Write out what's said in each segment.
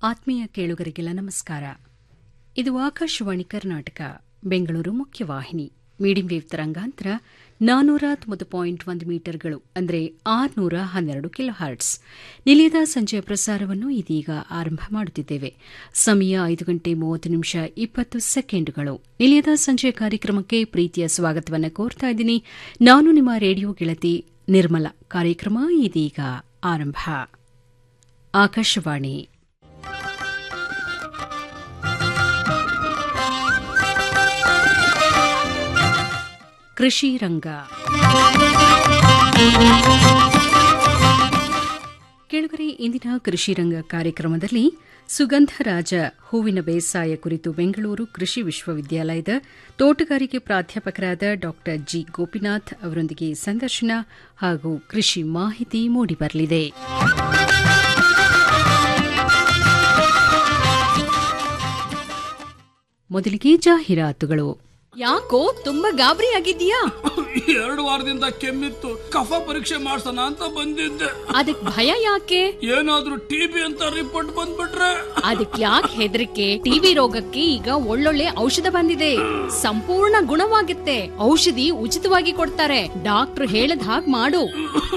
ಆತ್ಮೀಯ ಕೇಳುಗರಿಗೆಲ್ಲ ನಮಸ್ಕಾರ ಇದು ಆಕಾಶವಾಣಿ ಕರ್ನಾಟಕ ಬೆಂಗಳೂರು ಮುಖ್ಯವಾಹಿನಿ ಮೀಡಿಯಂ ವೇವ್ ತರಂಗಾಂತರ ನಾನೂರ ತೊಂಬತ್ತು ಪಾಯಿಂಟ್ ಒಂದು ಮೀಟರ್ಗಳು ಅಂದರೆ ಆರುನೂರ ಹನ್ನೆರಡು ಕಿಲೋ ಹರ್ಟ್ಸ್ ನಿಲಯದ ಸಂಜೆಯ ಪ್ರಸಾರವನ್ನು ಇದೀಗ ಆರಂಭ ಮಾಡುತ್ತಿದ್ದೇವೆ ಸಮಯ ಐದು ಗಂಟೆ ಮೂವತ್ತು ನಿಮಿಷ ಇಪ್ಪತ್ತು ಸೆಕೆಂಡುಗಳು ನಿಲಯದ ಸಂಜೆಯ ಕಾರ್ಯಕ್ರಮಕ್ಕೆ ಪ್ರೀತಿಯ ಸ್ವಾಗತವನ್ನು ಕೋರ್ತಾ ಇದ್ದೀನಿ ನಾನು ನಿಮ್ಮ ರೇಡಿಯೋ ಗೆಳತಿ ನಿರ್ಮಲ ಕಾರ್ಯಕ್ರಮ ಇದೀಗ ಆರಂಭ ಆಕಾಶವಾಣಿ ಕೃಷಿ ರಂಗ ಕೆಳಗರೆ ಇಂದಿನ ಕೃಷಿ ರಂಗ ಕಾರ್ಯಕ್ರಮದಲ್ಲಿ ಸುಗಂಧರಾಜ ಹೂವಿನ ಬೇಸಾಯ ಕುರಿತು ಬೆಂಗಳೂರು ಕೃಷಿ ವಿಶ್ವವಿದ್ಯಾಲಯದ ತೋಟಗಾರಿಕೆ ಪ್ರಾಧ್ಯಾಪಕರಾದ ಡಾ ಜಿ ಗೋಪಿನಾಥ್ ಅವರೊಂದಿಗೆ ಸಂದರ್ಶನ ಹಾಗೂ ಕೃಷಿ ಮಾಹಿತಿ ಮೂಡಿಬರಲಿದೆ ಮೊದಲಿಗೆ ಜಾಹೀರಾತುಗಳು ಯಾಕೋ ತುಂಬಾ ಗಾಬರಿ ಆಗಿದ್ಯಾ ಎರಡು ವಾರದಿಂದ ಕೆಮ್ಮಿತ್ತು ಕಫ ಪರೀಕ್ಷೆ ಮಾಡ್ಸೋಣ ಅಂತ ಬಂದಿದ್ದೆ ಅದಕ್ ಭಯ ಯಾಕೆ ಏನಾದ್ರೂ ಟಿಬಿ ಅಂತ ರಿಪೋರ್ಟ್ ಬಂದ್ಬಿಟ್ರೆ ಅದಕ್ ಯಾಕೆ ಹೆದರಿಕೆ ಟಿವಿ ರೋಗಕ್ಕೆ ಈಗ ಒಳ್ಳೊಳ್ಳೆ ಔಷಧ ಬಂದಿದೆ ಸಂಪೂರ್ಣ ಗುಣವಾಗುತ್ತೆ ಔಷಧಿ ಉಚಿತವಾಗಿ ಕೊಡ್ತಾರೆ ಡಾಕ್ಟರ್ ಹೇಳದ್ ಹಾಗ್ ಮಾಡು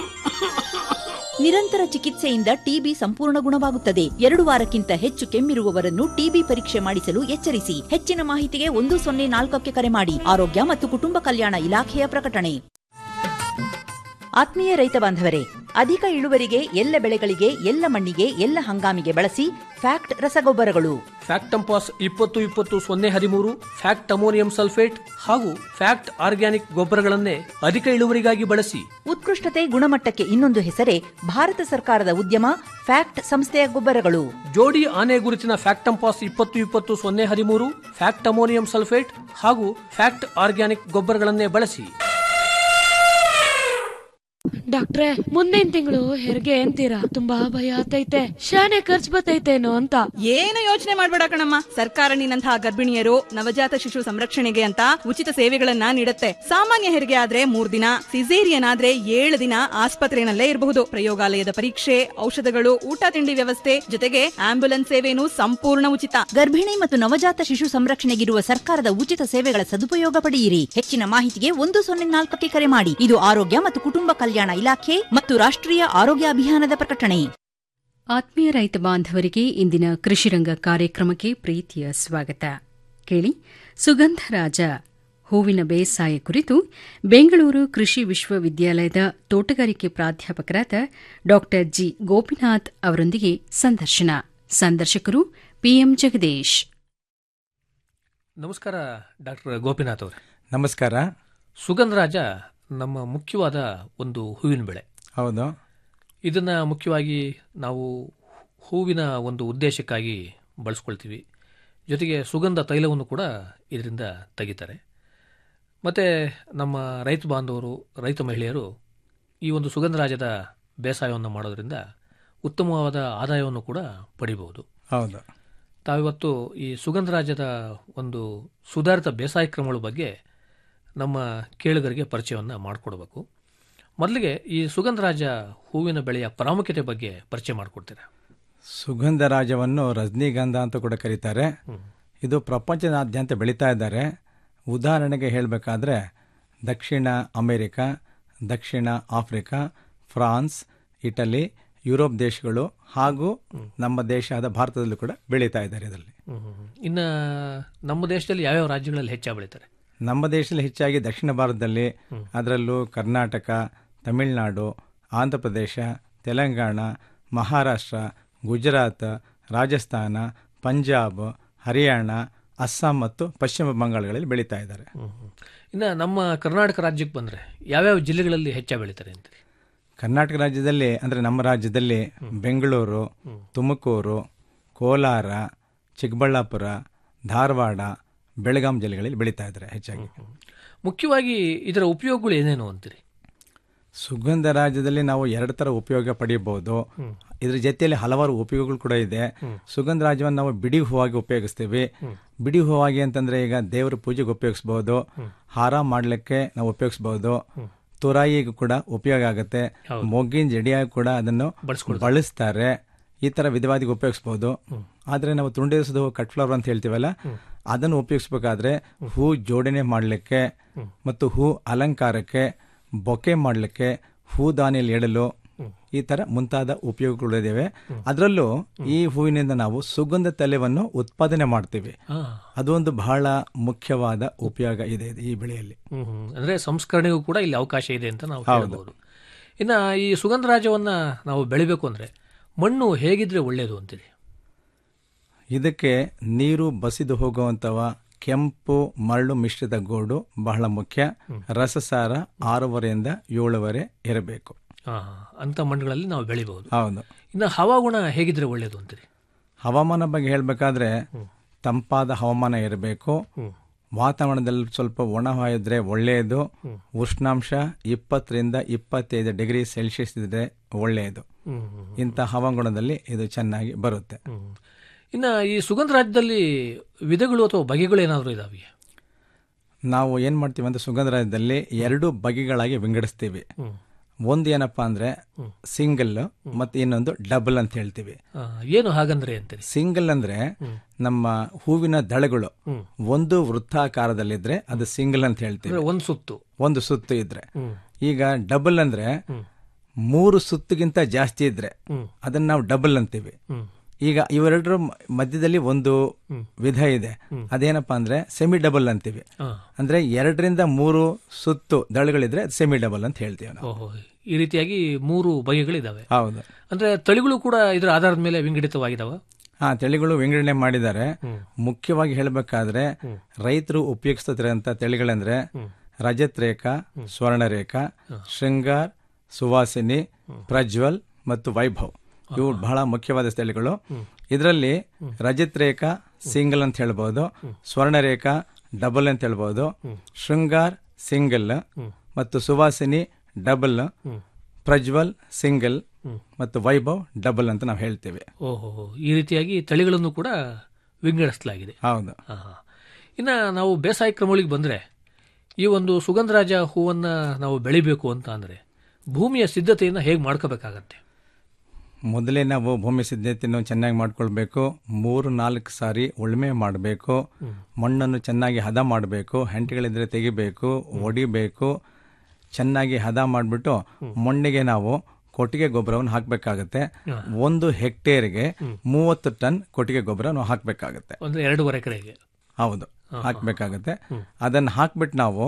ನಿರಂತರ ಚಿಕಿತ್ಸೆಯಿಂದ ಟಿಬಿ ಸಂಪೂರ್ಣ ಗುಣವಾಗುತ್ತದೆ ಎರಡು ವಾರಕ್ಕಿಂತ ಹೆಚ್ಚು ಕೆಮ್ಮಿರುವವರನ್ನು ಟಿಬಿ ಪರೀಕ್ಷೆ ಮಾಡಿಸಲು ಎಚ್ಚರಿಸಿ ಹೆಚ್ಚಿನ ಮಾಹಿತಿಗೆ ಒಂದು ಸೊನ್ನೆ ನಾಲ್ಕಕ್ಕೆ ಕರೆ ಮಾಡಿ ಆರೋಗ್ಯ ಮತ್ತು ಕುಟುಂಬ ಕಲ್ಯಾಣ ಇಲಾಖೆಯ ಪ್ರಕಟಣೆ ಆತ್ಮೀಯ ರೈತ ಬಾಂಧವರೇ ಅಧಿಕ ಇಳುವರಿಗೆ ಎಲ್ಲ ಬೆಳೆಗಳಿಗೆ ಎಲ್ಲ ಮಣ್ಣಿಗೆ ಎಲ್ಲ ಹಂಗಾಮಿಗೆ ಬಳಸಿ ಫ್ಯಾಕ್ಟ್ ರಸಗೊಬ್ಬರಗಳು ಫ್ಯಾಕ್ಟಂಪಾಸ್ ಇಪ್ಪತ್ತು ಇಪ್ಪತ್ತು ಸೊನ್ನೆ ಹದಿಮೂರು ಫ್ಯಾಕ್ಟ್ ಅಮೋನಿಯಂ ಸಲ್ಫೇಟ್ ಹಾಗೂ ಫ್ಯಾಕ್ಟ್ ಆರ್ಗ್ಯಾನಿಕ್ ಗೊಬ್ಬರಗಳನ್ನೇ ಅಧಿಕ ಇಳುವರಿಗಾಗಿ ಬಳಸಿ ಉತ್ಕೃಷ್ಟತೆ ಗುಣಮಟ್ಟಕ್ಕೆ ಇನ್ನೊಂದು ಹೆಸರೇ ಭಾರತ ಸರ್ಕಾರದ ಉದ್ಯಮ ಫ್ಯಾಕ್ಟ್ ಸಂಸ್ಥೆಯ ಗೊಬ್ಬರಗಳು ಜೋಡಿ ಆನೆ ಗುರುತಿನ ಫ್ಯಾಕ್ಟಂಪಾಸ್ ಇಪ್ಪತ್ತು ಇಪ್ಪತ್ತು ಸೊನ್ನೆ ಹದಿಮೂರು ಫ್ಯಾಕ್ಟ್ ಅಮೋನಿಯಂ ಸಲ್ಫೇಟ್ ಹಾಗೂ ಫ್ಯಾಕ್ಟ್ ಆರ್ಗ್ಯಾನಿಕ್ ಗೊಬ್ಬರಗಳನ್ನೇ ಬಳಸಿ ಡಾಕ್ಟ್ರೆ ಮುಂದಿನ ತಿಂಗಳು ಹೆರಿಗೆ ಅಂತೀರಾ ತುಂಬಾ ಭಯ ಆಗ್ತೈತೆ ಶಾನೆ ಖರ್ಚು ಬರ್ತೈತೇನೋ ಅಂತ ಏನು ಯೋಚನೆ ಮಾಡ್ಬೇಡ ಕಣಮ್ಮ ಸರ್ಕಾರ ನಿನ್ನಂತಹ ಗರ್ಭಿಣಿಯರು ನವಜಾತ ಶಿಶು ಸಂರಕ್ಷಣೆಗೆ ಅಂತ ಉಚಿತ ಸೇವೆಗಳನ್ನ ನೀಡುತ್ತೆ ಸಾಮಾನ್ಯ ಹೆರಿಗೆ ಆದ್ರೆ ಮೂರ್ ದಿನ ಸಿಸೇರಿಯನ್ ಆದ್ರೆ ಏಳು ದಿನ ಆಸ್ಪತ್ರೆನಲ್ಲೇ ಇರಬಹುದು ಪ್ರಯೋಗಾಲಯದ ಪರೀಕ್ಷೆ ಔಷಧಗಳು ಊಟ ತಿಂಡಿ ವ್ಯವಸ್ಥೆ ಜೊತೆಗೆ ಆಂಬ್ಯುಲೆನ್ಸ್ ಸೇವೆನೂ ಸಂಪೂರ್ಣ ಉಚಿತ ಗರ್ಭಿಣಿ ಮತ್ತು ನವಜಾತ ಶಿಶು ಸಂರಕ್ಷಣೆಗಿರುವ ಸರ್ಕಾರದ ಉಚಿತ ಸೇವೆಗಳ ಸದುಪಯೋಗ ಪಡೆಯಿರಿ ಹೆಚ್ಚಿನ ಮಾಹಿತಿಗೆ ಒಂದು ಸೊನ್ನೆ ನಾಲ್ಕಕ್ಕೆ ಕರೆ ಮಾಡಿ ಇದು ಆರೋಗ್ಯ ಮತ್ತು ಕುಟುಂಬ ಕಲ್ಯಾಣ ಇಲಾಖೆ ಮತ್ತು ರಾಷ್ಟ್ರೀಯ ಆರೋಗ್ಯ ಅಭಿಯಾನದ ಪ್ರಕಟಣೆ ಆತ್ಮೀಯ ರೈತ ಬಾಂಧವರಿಗೆ ಇಂದಿನ ಕೃಷಿರಂಗ ಕಾರ್ಯಕ್ರಮಕ್ಕೆ ಪ್ರೀತಿಯ ಸ್ವಾಗತ ಕೇಳಿ ಸುಗಂಧರಾಜ ಹೂವಿನ ಬೇಸಾಯ ಕುರಿತು ಬೆಂಗಳೂರು ಕೃಷಿ ವಿಶ್ವವಿದ್ಯಾಲಯದ ತೋಟಗಾರಿಕೆ ಪ್ರಾಧ್ಯಾಪಕರಾದ ಡಾ ಜಿ ಗೋಪಿನಾಥ್ ಅವರೊಂದಿಗೆ ಸಂದರ್ಶನ ಸಂದರ್ಶಕರು ಪಿಎಂ ಜಗದೀಶ್ ನಮಸ್ಕಾರ ಡಾಕ್ಟರ್ ಗೋಪಿನಾಥ್ ಅವರೇ ನಮಸ್ಕಾರ ಸುಗಂಧರಾಜ ನಮ್ಮ ಮುಖ್ಯವಾದ ಒಂದು ಹೂವಿನ ಬೆಳೆ ಹೌದು ಇದನ್ನ ಮುಖ್ಯವಾಗಿ ನಾವು ಹೂವಿನ ಒಂದು ಉದ್ದೇಶಕ್ಕಾಗಿ ಬಳಸ್ಕೊಳ್ತೀವಿ ಜೊತೆಗೆ ಸುಗಂಧ ತೈಲವನ್ನು ಕೂಡ ಇದರಿಂದ ತೆಗಿತಾರೆ ಮತ್ತು ನಮ್ಮ ರೈತ ಬಾಂಧವರು ರೈತ ಮಹಿಳೆಯರು ಈ ಒಂದು ಸುಗಂಧರಾಜದ ಬೇಸಾಯವನ್ನು ಮಾಡೋದ್ರಿಂದ ಉತ್ತಮವಾದ ಆದಾಯವನ್ನು ಕೂಡ ಪಡಿಬಹುದು ಹೌದು ತಾವಿವತ್ತು ಈ ಸುಗಂಧರಾಜದ ಒಂದು ಸುಧಾರಿತ ಬೇಸಾಯ ಕ್ರಮಗಳ ಬಗ್ಗೆ ನಮ್ಮ ಕೇಳುಗರಿಗೆ ಪರಿಚಯವನ್ನು ಮಾಡಿಕೊಡ್ಬೇಕು ಮೊದಲಿಗೆ ಈ ಸುಗಂಧರಾಜ ಹೂವಿನ ಬೆಳೆಯ ಪ್ರಾಮುಖ್ಯತೆ ಬಗ್ಗೆ ಪರಿಚಯ ಮಾಡಿಕೊಡ್ತೀರಾ ಸುಗಂಧರಾಜವನ್ನು ರಜನಿಗಂಧ ಅಂತ ಕೂಡ ಕರೀತಾರೆ ಇದು ಪ್ರಪಂಚದಾದ್ಯಂತ ಬೆಳೀತಾ ಇದ್ದಾರೆ ಉದಾಹರಣೆಗೆ ಹೇಳಬೇಕಾದ್ರೆ ದಕ್ಷಿಣ ಅಮೆರಿಕ ದಕ್ಷಿಣ ಆಫ್ರಿಕಾ ಫ್ರಾನ್ಸ್ ಇಟಲಿ ಯುರೋಪ್ ದೇಶಗಳು ಹಾಗೂ ನಮ್ಮ ದೇಶ ಆದ ಭಾರತದಲ್ಲೂ ಕೂಡ ಬೆಳೀತಾ ಇದ್ದಾರೆ ಇದರಲ್ಲಿ ಇನ್ನು ನಮ್ಮ ದೇಶದಲ್ಲಿ ಯಾವ್ಯಾವ ರಾಜ್ಯಗಳಲ್ಲಿ ಹೆಚ್ಚಾಗಿ ಬೆಳೀತಾರೆ ನಮ್ಮ ದೇಶದಲ್ಲಿ ಹೆಚ್ಚಾಗಿ ದಕ್ಷಿಣ ಭಾರತದಲ್ಲಿ ಅದರಲ್ಲೂ ಕರ್ನಾಟಕ ತಮಿಳುನಾಡು ಆಂಧ್ರ ಪ್ರದೇಶ ತೆಲಂಗಾಣ ಮಹಾರಾಷ್ಟ್ರ ಗುಜರಾತ್ ರಾಜಸ್ಥಾನ ಪಂಜಾಬ್ ಹರಿಯಾಣ ಅಸ್ಸಾಂ ಮತ್ತು ಪಶ್ಚಿಮ ಬಂಗಾಳಗಳಲ್ಲಿ ಬೆಳೀತಾ ಇದ್ದಾರೆ ಇನ್ನು ನಮ್ಮ ಕರ್ನಾಟಕ ರಾಜ್ಯಕ್ಕೆ ಬಂದರೆ ಯಾವ್ಯಾವ ಜಿಲ್ಲೆಗಳಲ್ಲಿ ಹೆಚ್ಚಾಗಿ ಬೆಳೀತಾರೆ ಅಂತೀರಿ ಕರ್ನಾಟಕ ರಾಜ್ಯದಲ್ಲಿ ಅಂದರೆ ನಮ್ಮ ರಾಜ್ಯದಲ್ಲಿ ಬೆಂಗಳೂರು ತುಮಕೂರು ಕೋಲಾರ ಚಿಕ್ಕಬಳ್ಳಾಪುರ ಧಾರವಾಡ ಬೆಳಗಾಂ ಜಿಲ್ಲೆಗಳಲ್ಲಿ ಬೆಳೀತಾ ಇದ್ದಾರೆ ಹೆಚ್ಚಾಗಿ ಮುಖ್ಯವಾಗಿ ಇದರ ಉಪಯೋಗಗಳು ಏನೇನು ಅಂತೀರಿ ಸುಗಂಧ ರಾಜ್ಯದಲ್ಲಿ ನಾವು ಎರಡು ತರ ಉಪಯೋಗ ಪಡೆಯಬಹುದು ಇದ್ರ ಜೊತೆಯಲ್ಲಿ ಹಲವಾರು ಉಪಯೋಗಗಳು ಕೂಡ ಇದೆ ಸುಗಂಧ ರಾಜ್ಯವನ್ನು ನಾವು ಬಿಡಿ ಹೂವಾಗಿ ಉಪಯೋಗಿಸ್ತೀವಿ ಬಿಡಿ ಹೂವಾಗಿ ಅಂತಂದ್ರೆ ಈಗ ದೇವರ ಪೂಜೆಗೆ ಉಪಯೋಗಿಸಬಹುದು ಹಾರ ಮಾಡ್ಲಿಕ್ಕೆ ನಾವು ಉಪಯೋಗಿಸಬಹುದು ತುರಾಯಿಗೂ ಕೂಡ ಉಪಯೋಗ ಆಗುತ್ತೆ ಮೊಗ್ಗಿನ ಜಡಿಯಾಗಿ ಕೂಡ ಅದನ್ನು ಬಳಸ್ತಾರೆ ಈ ತರ ವಿಧವಾದಿಗೆ ಉಪಯೋಗಿಸ್ಬೋದು ಆದ್ರೆ ನಾವು ತುಂಡೇರಿಸೋದು ಕಟ್ ಫ್ಲವರ್ ಅಂತ ಹೇಳ್ತೀವಲ್ಲ ಅದನ್ನು ಉಪಯೋಗಿಸ್ಬೇಕಾದ್ರೆ ಹೂ ಜೋಡಣೆ ಮಾಡಲಿಕ್ಕೆ ಮತ್ತು ಹೂ ಅಲಂಕಾರಕ್ಕೆ ಬೊಕೆ ಮಾಡಲಿಕ್ಕೆ ಹೂದಾನಿಯಲ್ಲಿ ಇಡಲು ಈ ತರ ಮುಂತಾದ ಉಪಯೋಗಗಳಿವೆ ಅದರಲ್ಲೂ ಈ ಹೂವಿನಿಂದ ನಾವು ಸುಗಂಧ ತೈಲವನ್ನು ಉತ್ಪಾದನೆ ಮಾಡ್ತೀವಿ ಹಾ. ಅದೊಂದು ಬಹಳ ಮುಖ್ಯವಾದ ಉಪಯೋಗ ಇದೆ ಈ ಬೆಳೆಯಲ್ಲಿ ಹ್ಮ್ ಹ್ಮ್. ಅಂದ್ರೆ ಸಂಸ್ಕರಣೆಗೂ ಕೂಡ ಇಲ್ಲಿ ಅವಕಾಶ ಇದೆ ಅಂತ ನಾವು ಹೇಳ್ಬೋದು ಇನ್ನ ಈ ಸುಗಂಧರಾಜವನ್ನ ನಾವು ಬೆಳಿಬೇಕು ಅಂದ್ರೆ ಮಣ್ಣು ಹೇಗಿದ್ರೆ ಒಳ್ಳೇದು ಅಂತೀರಿ ಇದಕ್ಕೆ ನೀರು ಬಸಿದು ಹೋಗುವಂತವ ಕೆಂಪು ಮರಳು ಮಿಶ್ರಿತ ಗೋಡು ಬಹಳ ಮುಖ್ಯ ರಸಸಾರ ಆರೂವರೆಯಿಂದ ಏಳುವರೆ ಇರಬೇಕು ಹಾ ಹಾ. ಅಂತ ಮಣ್ಣುಗಳಲ್ಲಿ ನಾವು ಬೆಳಿಬಹುದು ಹೌದು ಇನ್ನು ಹವಾಗುಣ ಹೇಗಿದ್ರೆ ಒಳ್ಳೇದು ಅಂತೀರಿ ಹವಾಮಾನ ಬಗ್ಗೆ ಹೇಳಬೇಕಾದ್ರೆ ತಂಪಾದ ಹವಾಮಾನ ಇರಬೇಕು ವಾತಾವರಣದಲ್ಲಿ ಸ್ವಲ್ಪ ಒಣವಾಯಿದ್ರೆ ಒಳ್ಳೆಯದು ಉಷ್ಣಾಂಶ ಇಪ್ಪತ್ತರಿಂದ ಇಪ್ಪತ್ತೈದು ಡಿಗ್ರಿ ಸೆಲ್ಸಿಯಸ್ ಇದ್ರೆ ಒಳ್ಳೆಯದು ಹ್ಮ್ ಹ್ಮ್. ಇಂಥ ಹವಾಗುಣದಲ್ಲಿ ಇದು ಚೆನ್ನಾಗಿ ಬರುತ್ತೆ ಹ್ಮ್. ಇನ್ನ ಈ ಸುಗಂಧರಾಜದಲ್ಲಿ ವಿಧಗಳು ಅಥವಾ ಬಗೆಗಳು ಏನಾದರೂ ಇದಾವೆ ನಾವು ಏನ್ ಮಾಡ್ತೀವಿ ಅಂದ್ರೆ ಸುಗಂಧರಾಜದಲ್ಲಿ ಎರಡು ಬಗೆಗಳಾಗಿ ವಿಂಗಡಿಸ್ತೀವಿ ಒಂದು ಏನಪ್ಪಾ ಅಂದ್ರೆ ಸಿಂಗಲ್ ಮತ್ತೆ ಇನ್ನೊಂದು ಡಬಲ್ ಅಂತ ಹೇಳ್ತೀವಿ ಆ, ಏನು ಹಾಗಂದ್ರೆ ಅಂತೀರಿ ಸಿಂಗಲ್ ಅಂದ್ರೆ ನಮ್ಮ ಹೂವಿನ ದಳಗಳು ಒಂದು ವೃತ್ತಾಕಾರದಲ್ಲಿದ್ರೆ ಅದು ಸಿಂಗಲ್ ಅಂತ ಹೇಳ್ತೀವಿ ಅಂದ್ರೆ ಒಂದ್ ಸುತ್ತು ಒಂದು ಸುತ್ತು ಇದ್ರೆ ಈಗ ಡಬಲ್ ಅಂದ್ರೆ ಮೂರು ಸುತ್ತಿಗಿಂತ ಜಾಸ್ತಿ ಇದ್ರೆ ಅದನ್ನ ನಾವು ಡಬಲ್ ಅಂತೀವಿ ಈಗ ಇವೆರಡರ ಮ- ಮಧ್ಯದಲ್ಲಿ ಒಂದು ವಿಧ ಇದೆ ಅದೇನಪ್ಪಾ ಅಂದ್ರೆ ಸೆಮಿ ಡಬಲ್ ಅಂತೀವಿ ಹಾ. ಅಂದ್ರೆ ಎರಡರಿಂದ ಮೂರು ಸುತ್ತು ದಳಗಳಿದ್ರೆ ಸೆಮಿ ಡಬಲ್ ಅಂತ ಹೇಳ್ತೀವಿ ನಾವು ಓಹೋ ಈ ರೀತಿಯಾಗಿ ಮೂರು ಬಗೆಗಳಿದಾವೆ ಹೌದು ಅಂದ್ರೆ ತಳಿಗಳು ಕೂಡ ಇದರ ಆಧಾರದ ಮೇಲೆ ವಿಂಗಡಿತವಾಗಿದಾವ ಹಾ ತಳಿಗಳು ವಿಂಗಡಣೆ ಮಾಡಿದ್ದಾರೆ ಮುಖ್ಯವಾಗಿ ಹೇಳಬೇಕಾದ್ರೆ ರೈತರು ಉಪಯೋಗಿಸ್ತಿರೋಂಥ ತಳಿಗಳಂದ್ರೆ ರಜತ್ ರೇಖಾ ಸ್ವರ್ಣರೇಖಾ ಶೃಂಗಾರ್ ಸುವಾಸಿನಿ ಪ್ರಜ್ವಲ್ ಮತ್ತು ವೈಭವ್ ಇವು ಬಹಳ ಮುಖ್ಯವಾದ ತಳಿಗಳು ಇದರಲ್ಲಿ ರಜತ್ ರೇಖಾ ಸಿಂಗಲ್ ಅಂತ ಹೇಳ್ಬೋದು ಸ್ವರ್ಣರೇಖಾ ಡಬಲ್ ಅಂತ ಹೇಳ್ಬೋದು ಶೃಂಗಾರ್ ಸಿಂಗಲ್ ಮತ್ತು ಸುವಾಸಿನಿ ಡಬಲ್ ಪ್ರಜ್ವಲ್ ಸಿಂಗಲ್ ಮತ್ತು ವೈಭವ್ ಡಬಲ್ ಅಂತ ನಾವು ಹೇಳ್ತೇವೆ ಓಹೋ ಈ ರೀತಿಯಾಗಿ ತಳಿಗಳನ್ನು ಕೂಡ ವಿಂಗಡಿಸಲಾಗಿದೆ ಹೌದು ಆಹಾ. ಇನ್ನ ನಾವು ಬೇಸಾಯ ಕ್ರಮಗಳಿಗೆ ಬಂದ್ರೆ ಈ ಒಂದು ಸುಗಂಧರಾಜ ಹೂವನ್ನ ನಾವು ಬೆಳಿಬೇಕು ಅಂತ ಅಂದ್ರೆ ಭೂಮಿಯ ಸಿದ್ಧತೆಯನ್ನ ಹೇಗೆ ಮಾಡ್ಕೋಬೇಕಾಗತ್ತೆ ಮೊದಲೇ ನಾವು ಭೂಮಿ ಸಿದ್ಧತೆಯನ್ನು ಚೆನ್ನಾಗಿ ಮಾಡ್ಕೊಳ್ಬೇಕು ಮೂರು ನಾಲ್ಕು ಸಾರಿ ಉಳುಮೆ ಮಾಡಬೇಕು ಮಣ್ಣನ್ನು ಚೆನ್ನಾಗಿ ಹದ ಮಾಡಬೇಕು ಹೆಂಟೆಗಳಿದ್ರೆ ತೆಗಿಬೇಕು ಒಡಿಬೇಕು ಚೆನ್ನಾಗಿ ಹದ ಮಾಡಿಬಿಟ್ಟು ಮಣ್ಣಿಗೆ ನಾವು ಕೊಟ್ಟಿಗೆ ಗೊಬ್ಬರವನ್ನು ಹಾಕಬೇಕಾಗತ್ತೆ ಒಂದು ಹೆಕ್ಟೇರ್ಗೆ ಮೂವತ್ತು ಟನ್ ಕೊಟ್ಟಿಗೆ ಗೊಬ್ಬರ ನಾವು ಹಾಕಬೇಕಾಗತ್ತೆ ಅಂದ್ರೆ ಎರಡೂವರೆ ಎಕರೆಗೆ ಹೌದು ಹಾಕಬೇಕಾಗತ್ತೆ ಅದನ್ನು ಹಾಕ್ಬಿಟ್ಟು ನಾವು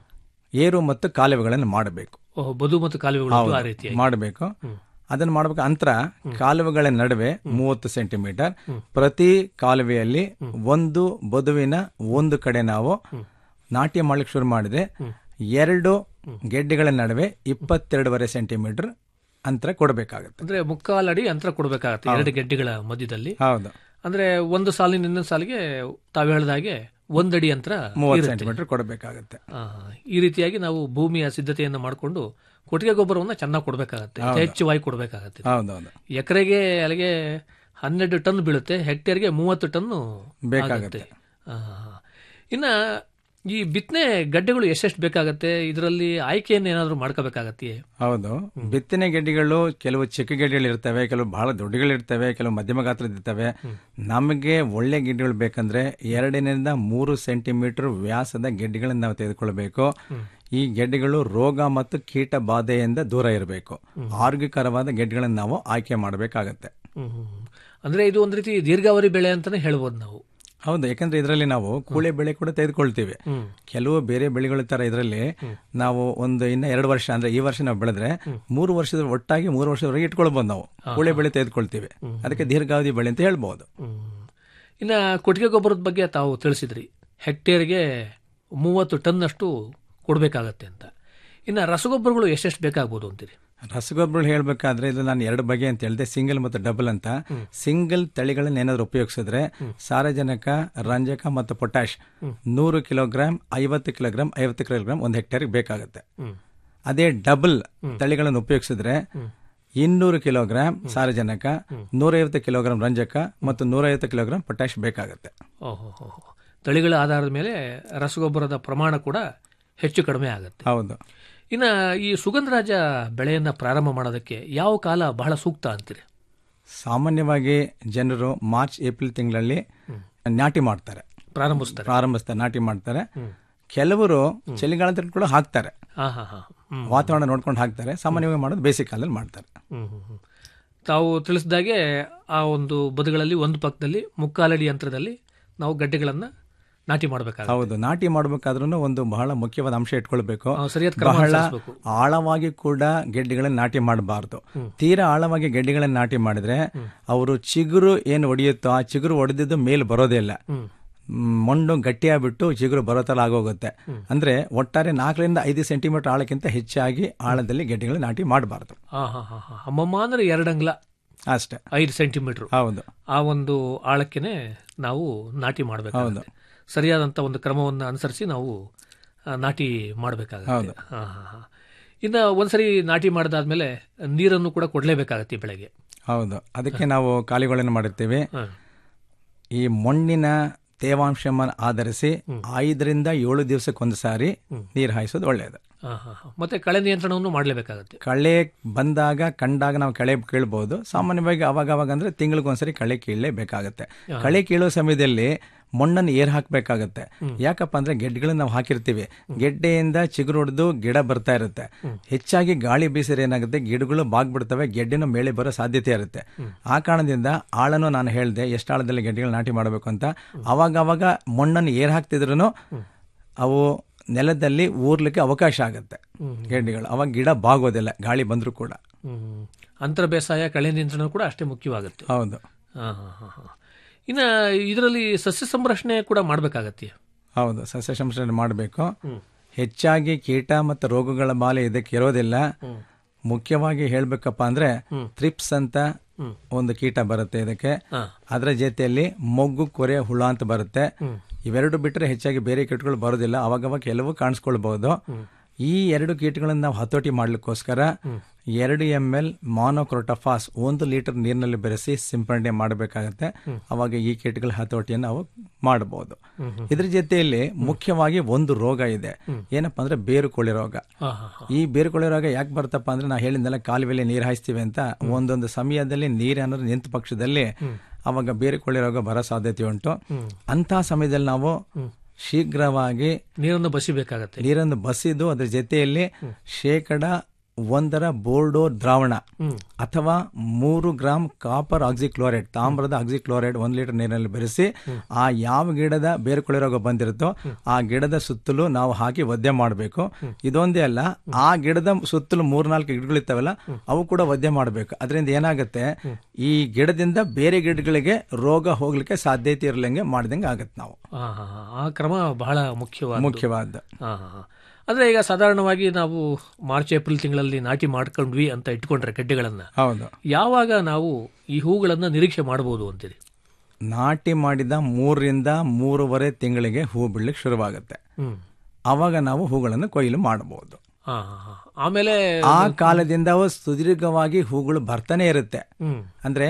ಏರು ಮತ್ತು ಕಾಲುವೆಗಳನ್ನು ಮಾಡಬೇಕು ಓಹೋ ಬದು ಮತ್ತು ಕಾಲುವೆಗಳು ಆ ರೀತಿಯಾಗಿ ಮಾಡಬೇಕು ಅದನ್ನ ಮಾಡಬೇಕು ಅಂತರ ಕಾಲುವೆಗಳ ನಡುವೆ ಮೂವತ್ತು ಸೆಂಟಿಮೀಟರ್ ಪ್ರತಿ ಕಾಲುವೆಯಲ್ಲಿ ಒಂದು ಬದುವಿನ ಒಂದು ಕಡೆ ನಾವು ನಾಟ್ಯ ಮಾಡ್ಲಿಕ್ಕೆ ಶುರು ಮಾಡಿದೆ ಎರಡು ಗೆಡ್ಡೆಗಳ ನಡುವೆ ಇಪ್ಪತ್ತೆರಡುವರೆ ಸೆಂಟಿಮೀಟರ್ ಅಂತರ ಕೊಡಬೇಕಾಗುತ್ತೆ ಅಂದ್ರೆ ಮುಕ್ಕಾಲಡಿ ಅಂತರ ಕೊಡಬೇಕಾಗತ್ತೆ ಎರಡು ಗೆಡ್ಡೆಗಳ ಮಧ್ಯದಲ್ಲಿ ಹೌದು ಅಂದ್ರೆ ಒಂದು ಸಾಲಿನ ಇನ್ನೊಂದು ಸಾಲಿಗೆ ತಾವು ಹೇಳಿದ ಹಾಗೆ ಒಂದಡಿ ಅಂತರ ಮೂವತ್ತು ಇರುತ್ತೆ. ಸೆಂಟಿಮೀಟರ್ ಕೊಡಬೇಕಾಗುತ್ತೆ ಆ, ಈ ರೀತಿಯಾಗಿ ನಾವು ಭೂಮಿಯ ಸಿದ್ಧತೆಯನ್ನು ಮಾಡಿಕೊಂಡು ಕೊಟ್ಟಿಗೆ ಗೊಬ್ಬರವನ್ನ ಚೆನ್ನಾಗಿ ಕೊಡಬೇಕಾಗತ್ತೆ ಹೆಚ್ಚುವಾಗಿ ಕೊಡಬೇಕಾಗತ್ತೆ ಹೌದೌದು ಎಕರೆಗೆ ಅಲ್ಲಿಗೆ ಹನ್ನೆರಡು ಟನ್ ಬೀಳುತ್ತೆ ಹೆಕ್ಟೇರ್ಗೆ ಮೂವತ್ತು ಟನ್ ಬೇಕಾಗತ್ತೆ. ಇನ್ನ ಈ ಬಿತ್ತನೆ ಗಡ್ಡೆಗಳು ಎಷ್ಟೆಷ್ಟು ಬೇಕಾಗತ್ತೆ ಇದರಲ್ಲಿ ಆಯ್ಕೆಯನ್ನು ಏನಾದರೂ ಮಾಡ್ಕೋಬೇಕಾಗತ್ತೆ ಹೌದು ಬಿತ್ತನೆ ಗೆಡ್ಡೆಗಳು ಕೆಲವು ಚಿಕ್ಕ ಗೆಡ್ಡೆಗಳು ಇರ್ತವೆ ಕೆಲವು ಬಹಳ ದೊಡ್ಡಗಳಿರ್ತವೆ ಕೆಲವು ಮಧ್ಯಮ ಗಾತ್ರದ ಇರ್ತವೆ ನಮಗೆ ಒಳ್ಳೆ ಗೆಡ್ಡೆಗಳು ಬೇಕಂದ್ರೆ ಎರಡರಿಂದ ಮೂರು ಸೆಂಟಿಮೀಟರ್ ವ್ಯಾಸದ ಗೆಡ್ಡೆಗಳನ್ನು ನಾವು ತೆಗೆದುಕೊಳ್ಬೇಕು ಈ ಗೆಡ್ಡೆಗಳು ರೋಗ ಮತ್ತು ಕೀಟ ಬಾಧೆಯಿಂದ ದೂರ ಇರಬೇಕು ಆರೋಗ್ಯಕರವಾದ ಗೆಡ್ಡೆಗಳನ್ನು ನಾವು ಆಯ್ಕೆ ಮಾಡಬೇಕಾಗತ್ತೆ ಅಂದ್ರೆ ಇದು ಒಂದ್ ರೀತಿ ದೀರ್ಘಾವಧಿ ಬೆಳೆ ಅಂತಾನೆ ಹೇಳ್ಬೋದು ನಾವು ಹೌದು ಯಾಕಂದ್ರೆ ಇದರಲ್ಲಿ ನಾವು ಕೂಳೆ ಬೆಳೆ ಕೂಡ ತೆಗೆದುಕೊಳ್ತೀವಿ ಕೆಲವು ಬೇರೆ ಬೆಳೆಗಳ ತರ ಇದರಲ್ಲಿ ನಾವು ಒಂದು ಇನ್ನ ಎರಡು ವರ್ಷ ಅಂದ್ರೆ ಈ ವರ್ಷ ನಾವು ಬೆಳೆದ್ರೆ ಮೂರು ವರ್ಷದ ಒಟ್ಟಾಗಿ ಮೂರು ವರ್ಷದವರೆಗೆ ಇಟ್ಕೊಳ್ಬಹುದು ನಾವು ಕೂಳೆ ಬೆಳೆ ತೆಗೆದುಕೊಳ್ತೀವಿ ಅದಕ್ಕೆ ದೀರ್ಘಾವಧಿ ಬೆಳೆ ಅಂತ ಹೇಳ್ಬಹುದು ಇನ್ನ ಕೊಟ್ಟಿಗೆ ಗೊಬ್ಬರದ ಬಗ್ಗೆ ತಾವು ತಿಳಿಸಿದ್ರಿ ಹೆಕ್ಟೇರ್ಗೆ ಮೂವತ್ತು ಟನ್ ಅಷ್ಟು ಕೊಡಬೇಕಾಗತ್ತೆ ಅಂತ ಇನ್ನ ರಸಗೊಬ್ಬರಗಳು ಎಷ್ಟೆಷ್ಟು ಬೇಕಾಗ್ಬೋದು ಅಂತೀರಿ ರಸಗೊಬ್ಬರ ಹೇಳ್ಬೇಕಾದ್ರೆ ಇದು ನಾನು ಎರಡು ಬಗೆ ಅಂತ ಹೇಳಿದೆ ಸಿಂಗಲ್ ಮತ್ತು ಡಬಲ್ ಅಂತ ಸಿಂಗಲ್ ತಳಿಗಳನ್ನ ಏನಾದ್ರು ಉಪಯೋಗಿಸಿದ್ರೆ ಸಾರಜನಕ ರಂಜಕ ಮತ್ತು ಪೊಟ್ಯಾಶ್ ನೂರು ಕಿಲೋಗ್ರಾಮ್ ಐವತ್ತು ಕಿಲೋಗ್ರಾಮ್ ಐವತ್ತು ಕಿಲೋಗ್ರಾಮ್ ಒಂದು ಹೆಕ್ಟೇರ್ ಬೇಕಾಗುತ್ತೆ ಅದೇ ಡಬಲ್ ತಳಿಗಳನ್ನು ಉಪಯೋಗಿಸಿದ್ರೆ ಇನ್ನೂರು ಕಿಲೋಗ್ರಾಮ್ ಸಾರಜನಕ ನೂರೈವತ್ತು ಕಿಲೋಗ್ರಾಮ್ ರಂಜಕ ಮತ್ತು ನೂರೈವತ್ತು ಕಿಲೋಗ್ರಾಮ್ ಪೊಟ್ಯಾಶ್ ಬೇಕಾಗುತ್ತೆ ಓಹೋ ತಳಿಗಳ ಆಧಾರದ ಮೇಲೆ ರಸಗೊಬ್ಬರದ ಪ್ರಮಾಣ ಕೂಡ ಹೆಚ್ಚು ಕಡಿಮೆ ಆಗುತ್ತೆ ಹೌದು ಇನ್ನ ಈ ಸುಗಂಧರಾಜ ಬೆಳೆಯನ್ನ ಪ್ರಾರಂಭ ಮಾಡೋದಕ್ಕೆ ಯಾವ ಕಾಲ ಬಹಳ ಸೂಕ್ತ ಅಂತೀರಿ ಸಾಮಾನ್ಯವಾಗಿ ಜನರು ಮಾರ್ಚ್ ಏಪ್ರಿಲ್ ತಿಂಗಳಲ್ಲಿ ನಾಟಿ ಮಾಡ್ತಾರೆ ಪ್ರಾರಂಭಿಸ್ತಾರೆ ಪ್ರಾರಂಭಿಸ್ತಾರೆ ನಾಟಿ ಮಾಡ್ತಾರೆ ಕೆಲವರು ಚಳಿಗಾಲದಲ್ಲಿ ಕೂಡ ಹಾಕ್ತಾರೆ ಹಾ ಹಾ ಹಾ ಹ್ಮ್ ವಾತಾವರಣ ನೋಡ್ಕೊಂಡು ಹಾಕ್ತಾರೆ ಸಾಮಾನ್ಯವಾಗಿ ಮಾಡೋದು ಬೇಸಿಗೆ ಕಾಲದಲ್ಲಿ ಮಾಡ್ತಾರೆ ಹ್ಮ್ ಹ್ಮ್ ಹ್ಮ್. ತಾವು ತಿಳಿಸಿದಾಗೆ ಆ ಒಂದು ಬದುಗಳಲ್ಲಿ ಒಂದು ಪಕ್ಕದಲ್ಲಿ ಮುಕ್ಕಾಲಡಿ ಯಂತ್ರದಲ್ಲಿ ನಾವು ಗಡ್ಡೆಗಳನ್ನ ನಾಟಿ ಮಾಡಬೇಕಾಗುತ್ತೆ ಹೌದು ನಾಟಿ ಮಾಡ್ಬೇಕಾದ್ರೂ ಒಂದು ಬಹಳ ಮುಖ್ಯವಾದ ಅಂಶ ಇಟ್ಕೊಳ್ಬೇಕು ಆ, ಸರಿಯಾದ ಕ್ರಮ ಬಹಳ ಅನುಸರಿಸ್ಬೇಕು. ಆಳವಾಗಿ ಕೂಡ ಗೆಡ್ಡೆಗಳನ್ನ ನಾಟಿ ಮಾಡಬಾರ್ದು ತೀರಾ ಆಳವಾಗಿ ಗೆಡ್ಡೆಗಳನ್ನ ನಾಟಿ ಮಾಡಿದ್ರೆ ಅವರು ಚಿಗುರು ಏನು ಒಡೆಯುತ್ತೋ ಆ ಚಿಗುರು ಒಡೆದಿದ್ದು ಮೇಲೆ ಬರೋದೇ ಇಲ್ಲ ಮ್, ಮಣ್ಣು ಗಟ್ಟಿಯಾಗ್ಬಿಟ್ಟು ಚಿಗುರು ಬರೋ ಥರ ಆಗೋಗುತ್ತೆ ಅಂದ್ರೆ ಒಟ್ಟಾರೆ ನಾಲ್ಕರಿಂದ ಐದು ಸೆಂಟಿಮೀಟರ್ ಆಳಕ್ಕಿಂತ ಹೆಚ್ಚಾಗಿ ಆಳದಲ್ಲಿ ಗೆಡ್ಡೆಗಳನ್ನ ನಾಟಿ ಮಾಡಬಾರ್ದು ಹಾ ಹಾ ಹಾ ಹಾ ಅಮ್ಮಮ್ಮ ಅಂದ್ರೆ ಎರಡಂಗ್ಲ ಅಷ್ಟೇ ಐದು ಸೆಂಟಿಮೀಟರ್ ಹೌದು ಆ ಒಂದು ಆಳಕ್ಕೆನೆ ನಾವು ನಾಟಿ ಮಾಡಬೇಕು ಸರಿಯಾದಂತ ಒಂದು ಕ್ರಮವನ್ನು ಅನುಸರಿಸಿ ನಾವು ಆ, ನಾಟಿ ಮಾಡಬೇಕಾಗುತ್ತೆ ಹಾ ಹಾ ಹಾ ಇನ್ನ ಒಂದ್ಸರಿ ನಾಟಿ ಮಾಡಿದಾದ್ಮೇಲೆ ನೀರನ್ನು ಕೂಡ ಕೊಡ್ಲೇಬೇಕಾಗತ್ತೆ ಈ ಬೆಳೆಗೆ ಹೌದು ಅದಕ್ಕೆ ನಾವು ಕಾಲಿಗಳನ್ನು ಮಾಡಿರ್ತೀವಿ ಹಾ. ಈ ಮಣ್ಣಿನ ತೇವಾಂಶವನ್ನು ಆಧರಿಸಿ ಐದರಿಂದ ಏಳು ದಿವಸಕ್ಕೊಂದು ಸಾರಿ ನೀರು ಹಾಯಿಸೋದು ಒಳ್ಳೆಯದು ಹಾ ಹಾ ಹಾ. ಮತ್ತೆ ಕಳೆ ನಿಯಂತ್ರಣವನ್ನು ಮಾಡಲೇಬೇಕಾಗತ್ತೆ ಕಳೆ ಬಂದಾಗ ಕಂಡಾಗ ನಾವು ಕಳೆ ಕೀಳ್ಬೋದು ಸಾಮಾನ್ಯವಾಗಿ ಅವಾಗ ಅವಾಗ ಅಂದ್ರೆ ತಿಂಗಳಿಗೊಂದ್ಸರಿ ಕಳೆ ಕೀಳಲೇಬೇಕಾಗತ್ತೆ ಕಳೆ ಕೀಳೋ ಸಮಯದಲ್ಲಿ ಮಣ್ಣನ್ನು ಏರ್ ಹಾಕಬೇಕಾಗತ್ತೆ ಯಾಕಪ್ಪ ಅಂದ್ರೆ ಗೆಡ್ಡೆಗಳನ್ನ ನಾವು ಹಾಕಿರ್ತೀವಿ ಗೆಡ್ಡೆಯಿಂದ ಚಿಗುರು ಹೊಡೆದು ಗಿಡ ಬರ್ತಾ ಇರುತ್ತೆ ಹೆಚ್ಚಾಗಿ ಗಾಳಿ ಬೀಸಿದ್ರೆ ಏನಾಗುತ್ತೆ ಗಿಡಗಳು ಬಾಗ್ಬಿಡ್ತವೆ ಗೆಡ್ಡೆನೂ ಮೇಲೆ ಬರೋ ಸಾಧ್ಯತೆ ಇರುತ್ತೆ ಆ ಕಾರಣದಿಂದ ಆಳನ್ನು ನಾನು ಹೇಳಿದೆ ಎಷ್ಟು ಆಳದಲ್ಲಿ ಗೆಡ್ಡೆಗಳು ನಾಟಿ ಮಾಡಬೇಕು ಅಂತ ಅವಾಗ ಅವಾಗ ಮಣ್ಣನ್ನು ಏರ್ ಹಾಕ್ತಿದ್ರು ಅವು ನೆಲದಲ್ಲಿ ಊರ್ಲಿಕ್ಕೆ ಅವಕಾಶ ಆಗುತ್ತೆ ಗೆಡ್ಡೆಗಳು ಅವಾಗ ಗಿಡ ಬಾಗೋದಿಲ್ಲ ಗಾಳಿ ಬಂದರೂ ಕೂಡ ಹ್ಮ್ ಅಂತರ ಬೇಸಾಯ ಕಳೆ ನಿಯಂತ್ರಣ ಕೂಡ ಅಷ್ಟೇ ಮುಖ್ಯವಾಗುತ್ತೆ ಹೌದು ಹಾ ಹಾ ಹಾ ಹಾ. ಇನ್ನ ಇದರಲ್ಲಿ ಸಸ್ಯ ಸಂರಕ್ಷಣೆ ಕೂಡ ಮಾಡಬೇಕಾಗತ್ತೆ ಹೌದು ಸಸ್ಯ ಸಂರಕ್ಷಣೆ ಮಾಡಬೇಕು ಹೆಚ್ಚಾಗಿ ಕೀಟ ಮತ್ತು ರೋಗಗಳ ಬಾಲೆ ಇದಕ್ಕೆ ಇರೋದಿಲ್ಲ ಮುಖ್ಯವಾಗಿ ಹೇಳ್ಬೇಕಪ್ಪ ಅಂದ್ರೆ ಥ್ರಿಪ್ಸ್ ಅಂತ ಒಂದು ಕೀಟ ಬರುತ್ತೆ ಇದಕ್ಕೆ ಅದರ ಜೊತೆಯಲ್ಲಿ ಮೊಗ್ಗು ಕೊರೆ ಹುಳ ಅಂತ ಬರುತ್ತೆ ಇವೆರಡು ಬಿಟ್ಟರೆ ಹೆಚ್ಚಾಗಿ ಬೇರೆ ಕೀಟಗಳು ಬರೋದಿಲ್ಲ ಅವಾಗವಾಗ ಕೆಲವು ಕಾಣಿಸ್ಕೊಳ್ಬಹುದು ಈ ಎರಡು ಕೀಟಗಳನ್ನು ನಾವು ಹತೋಟಿ ಮಾಡ್ಲಿಕ್ಕೋಸ್ಕರ ಎರಡು ಎಂ ಎಲ್ ಮಾನೋಕ್ರೋಟಫಾಸ್ ಒಂದು ಲೀಟರ್ ನೀರಿನಲ್ಲಿ ಬೆರೆಸಿ ಸಿಂಪಡಣೆ ಮಾಡಬೇಕಾಗತ್ತೆ ಅವಾಗ ಈ ಕೀಟಗಳ ಹತೋಟಿಯನ್ನು ನಾವು ಮಾಡಬಹುದು ಇದ್ರ ಜೊತೆಯಲ್ಲಿ ಮುಖ್ಯವಾಗಿ ಒಂದು ರೋಗ ಇದೆ ಏನಪ್ಪಾ ಅಂದ್ರೆ ಬೇರುಕೊಳೆ ರೋಗ ಹಾ ಹಾ ಹಾ. ಈ ಬೇರುಕೊಳೆ ರೋಗ ಯಾಕೆ ಬರ್ತಪ್ಪ ಅಂದ್ರೆ ನಾ ಹೇಳಿದ್ನೆಲ್ಲ ಕಾಲುವೆಲೆ ನೀರು ಹಾಯಿಸ್ತೀವಿ ಅಂತ ಒಂದೊಂದು ಸಮಯದಲ್ಲಿ ನೀರು ಅನ್ನೋದು ನಿಂತ ಪಕ್ಷದಲ್ಲಿ ಅವಾಗ ಬೇರುಕೊಳೆ ರೋಗ ಬರೋ ಸಾಧ್ಯತೆ ಉಂಟು ಅಂತ ಸಮಯದಲ್ಲಿ ನಾವು ಶೀಘ್ರವಾಗಿ ನೀರನ್ನು ಬಸಿಬೇಕಾಗತ್ತೆ ನೀರನ್ನು ಬಸಿದು ಅದ್ರ ಜೊತೆಯಲ್ಲಿ ಶೇಕಡ ಒಂದರ ಬೋರ್ಡೋ ದ್ರಾವಣ ಅಥವಾ ಮೂರು ಗ್ರಾಂ ಕಾಪರ್ ಆಕ್ಸಿಕ್ಲೋರೈಡ್ ತಾಮ್ರದ ಆಕ್ಸಿಕ್ಲೋರೈಡ್ ಒಂದ್ ಲೀಟರ್ ನೀರಿನಲ್ಲಿ ಬೆರೆಸಿ ಆ ಯಾವ ಗಿಡದ ಬೇರ್ಕೊಳೆ ರೋಗ ಬಂದಿರುತ್ತೋ ಆ ಗಿಡದ ಸುತ್ತಲೂ ನಾವು ಹಾಕಿ ಒದ್ದೆ ಮಾಡಬೇಕು ಇದೊಂದೇ ಅಲ್ಲ ಆ ಗಿಡದ ಸುತ್ತಲೂ ಮೂರ್ನಾಲ್ಕು ಗಿಡಗಳಿರ್ತಾವಲ್ಲ ಅವು ಕೂಡ ಒದ್ದೆ ಮಾಡಬೇಕು ಅದರಿಂದ ಏನಾಗುತ್ತೆ ಈ ಗಿಡದಿಂದ ಬೇರೆ ಗಿಡಗಳಿಗೆ ರೋಗ ಹೋಗ್ಲಿಕ್ಕೆ ಸಾಧ್ಯತೆ ಇರಲಂಗೆ ಮಾಡ್ದಂಗೆ ಆಗತ್ತೆ ನಾವು ಹಾ ಹಾ ಹಾ. ಆ ಕ್ರಮ ಬಹಳ ಮುಖ್ಯವಾದ ಮುಖ್ಯವಾದ ಹಾ ಹಾ ಹಾ. ಅಂದ್ರೆ ಈಗ ಸಾಧಾರಣವಾಗಿ ನಾವು ಮಾರ್ಚ್ ಏಪ್ರಿಲ್ ತಿಂಗಳಲ್ಲಿ ನಾಟಿ ಮಾಡ್ಕೊಂಡ್ವಿ ಅಂತ ಇಟ್ಕೊಂಡ್ರೆ ಗಡ್ಡೆಗಳನ್ನ ಹೌದು ಯಾವಾಗ ನಾವು ಈ ಹೂಗಳನ್ನ ನಿರೀಕ್ಷೆ ಮಾಡಬಹುದು ಅಂತೀರಿ ನಾಟಿ ಮಾಡಿದ ಮೂರರಿಂದ ಮೂರುವರೆ ತಿಂಗಳಿಗೆ ಹೂ ಬಿಡ್ಲಿಕ್ಕೆ ಶುರುವಾಗುತ್ತೆ ಹ್ಮ್ ಅವಾಗ ನಾವು ಹೂಗಳನ್ನು ಕೊಯ್ಲು ಮಾಡಬಹುದು ಹಾ ಹಾ ಹಾ. ಆಮೇಲೆ ಆ ಕಾಲದಿಂದ ಅವು ಸುದೀರ್ಘವಾಗಿ ಹೂಗಳು ಬರ್ತಾನೆ ಇರುತ್ತೆ ಹ್ಮ್ ಅಂದ್ರೆ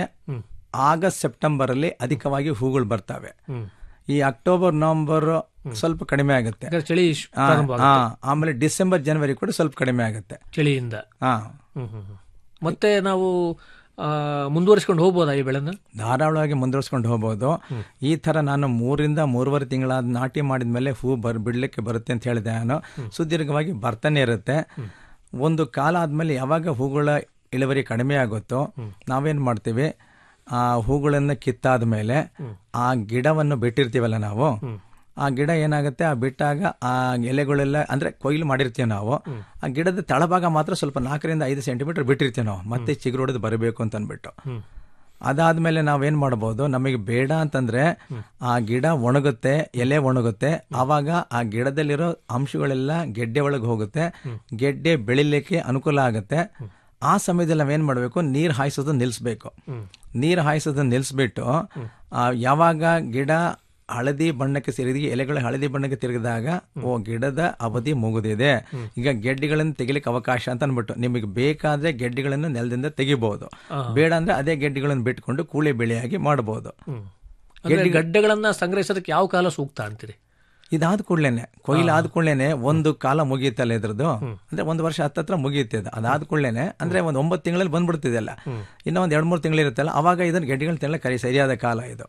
ಆಗಸ್ಟ್ ಸೆಪ್ಟೆಂಬರ್ ಅಲ್ಲಿ ಅಧಿಕವಾಗಿ ಹೂಗಳು ಬರ್ತವೆ ಹ್ಮ್ ಈ ಅಕ್ಟೋಬರ್ ನವೆಂಬರ್ ಸ್ವಲ್ಪ ಕಡಿಮೆ ಆಗುತ್ತೆ ಯಾಕಂದ್ರೆ ಚಳಿ ಶ್- ಆ, ಪ್ರಾರಂಭ ಆ, ಆಮೇಲೆ ಡಿಸೆಂಬರ್ ಜನವರಿ ಕೂಡ ಸ್ವಲ್ಪ ಕಡಿಮೆ ಆಗುತ್ತೆ ಚಳಿಯಿಂದ ಹಾ ಹ್ಮ್ ಹ್ಮ್ ಹ್ಮ್. ಮತ್ತೆ ನಾವು ಆ, ಮುಂದುವರಿಸ್ಕೊಂಡು ಹೋಗ್ಬೋದಾ ಈ ಬೆಳೆನ ಧಾರಾಳವಾಗಿ ಮುಂದುವರ್ಸ್ಕೊಂಡು ಹೋಗ್ಬೋದು ಈ ತರ ನಾನು ಮೂರಿಂದ ಮೂರುವರೆ ತಿಂಗಳಾದ ನಾಟಿ ಮಾಡಿದ್ಮೇಲೆ ಹೂ ಬರ್ ಬಿಡ್ಲಿಕ್ಕೆ ಬರುತ್ತೆ ಅಂತ ಹೇಳಿದೆ ನಾನು ಸುದೀರ್ಘವಾಗಿ ಬರ್ತಾನೆ ಇರುತ್ತೆ ಒಂದು ಕಾಲ ಆದ್ಮೇಲೆ ಯಾವಾಗ ಹೂಗಳ ಇಳುವರಿ ಕಡಿಮೆ ಆಗುತ್ತೋ ನಾವೇನ್ ಮಾಡ್ತೀವಿ ಆ ಹೂಗಳನ್ನು ಕಿತ್ತಾದ ಮೇಲೆ ಆ ಗಿಡವನ್ನು ಬಿಟ್ಟಿರ್ತೀವಲ್ಲ ನಾವು ಆ ಗಿಡ ಏನಾಗುತ್ತೆ ಆ ಬಿಟ್ಟಾಗ ಆ ಎಲೆಗಳೆಲ್ಲ ಅಂದ್ರೆ ಕೊಯ್ಲು ಮಾಡಿರ್ತೀವಿ ನಾವು ಆ ಗಿಡದ ತಳಭಾಗ ಮಾತ್ರ ಸ್ವಲ್ಪ ನಾಲ್ಕರಿಂದ ಐದು ಸೆಂಟಿಮೀಟರ್ ಬಿಟ್ಟಿರ್ತೀವಿ ನಾವು ಮತ್ತೆ ಚಿಗುರು ಹೊಡೆದು ಬರಬೇಕು ಅಂತ ಅಂದ್ಬಿಟ್ಟು ಅದಾದ್ಮೇಲೆ ನಾವೇನ್ ಮಾಡಬಹುದು ನಮಗೆ ಬೇಡ ಅಂತಂದ್ರೆ ಆ ಗಿಡ ಒಣಗುತ್ತೆ ಎಲೆ ಒಣಗುತ್ತೆ ಆವಾಗ ಆ ಗಿಡದಲ್ಲಿರೋ ಅಂಶಗಳೆಲ್ಲ ಗೆಡ್ಡೆ ಒಳಗೆ ಹೋಗುತ್ತೆ ಗೆಡ್ಡೆ ಬೆಳಿಲಿಕ್ಕೆ ಅನುಕೂಲ ಆಗುತ್ತೆ ಆ ಸಮಯದಲ್ಲಿ ನಾವೇನ್ ಮಾಡಬೇಕು ನೀರು ಹಾಯಿಸೋದು ನಿಲ್ಲಿಸ್ಬೇಕು ನೀರು ಹಾಯಿಸೋದನ್ನ ನಿಲ್ಲಿಸ್ಬಿಟ್ಟು ಆ, ಯಾವಾಗ ಗಿಡ ಹಳದಿ ಬಣ್ಣಕ್ಕೆ ಸೇರಿದ ಎಲೆಗಳು ಹಳದಿ ಬಣ್ಣಕ್ಕೆ ತಿರುಗಿದಾಗ ಓ ಗಿಡದ ಅವಧಿ ಮುಗಿದಿದೆ ಈಗ ಗೆಡ್ಡೆಗಳನ್ನು ತೆಗಿಲಿಕ್ಕೆ ಅವಕಾಶ ಅಂತ ಅನ್ಬಿಟ್ಟು ನಿಮಗೆ ಬೇಕಾದ್ರೆ ಗೆಡ್ಡೆಗಳನ್ನು ನೆಲದಿಂದ ತೆಗಿಬಹುದು ಬೇಡ ಅಂದ್ರೆ ಅದೇ ಗೆಡ್ಡೆಗಳನ್ನು ಬಿಟ್ಕೊಂಡು ಕೂಳೆ ಬೆಳೆಯಾಗಿ ಮಾಡಬಹುದು ಅಂದ್ರೆ ಗಡ್ಡೆಗಳನ್ನ ಸಂಗ್ರಹಿಸೋದಕ್ಕೆ ಯಾವ ಕಾಲ ಸೂಕ್ತ ಅಂತೀರಿ ಇದಾದ ಕೂಡಲೇನೆ ಕೊಯ್ಲು ಆದ ಕೂಡಲೇನೆ ಒಂದು ಕಾಲ ಮುಗಿಯುತ್ತಲ್ಲ ಇದ್ರದ್ದು ಅಂದ್ರೆ ಒಂದು ವರ್ಷ ಹತ್ತತ್ರ ಮುಗಿಯುತ್ತೆ ಅದು ಅದಾದ ಕೂಡಲೇನೆ ಅಂದ್ರೆ ಒಂದು ಒಂಬತ್ತು ತಿಂಗಳಲ್ಲಿ ಬಂದ್ಬಿಡ್ತಿದೆಲ್ಲ ಇನ್ನೂ ಒಂದು ಎರಡು ಮೂರು ತಿಂಗಳು ಇರುತ್ತಲ್ಲ ಅವಾಗ ಇದನ್ನ ಗೆಡ್ಡೆಗಳು ತೆಲ್ಲ ಕರಿ ಸರಿಯಾದ ಕಾಲ ಇದು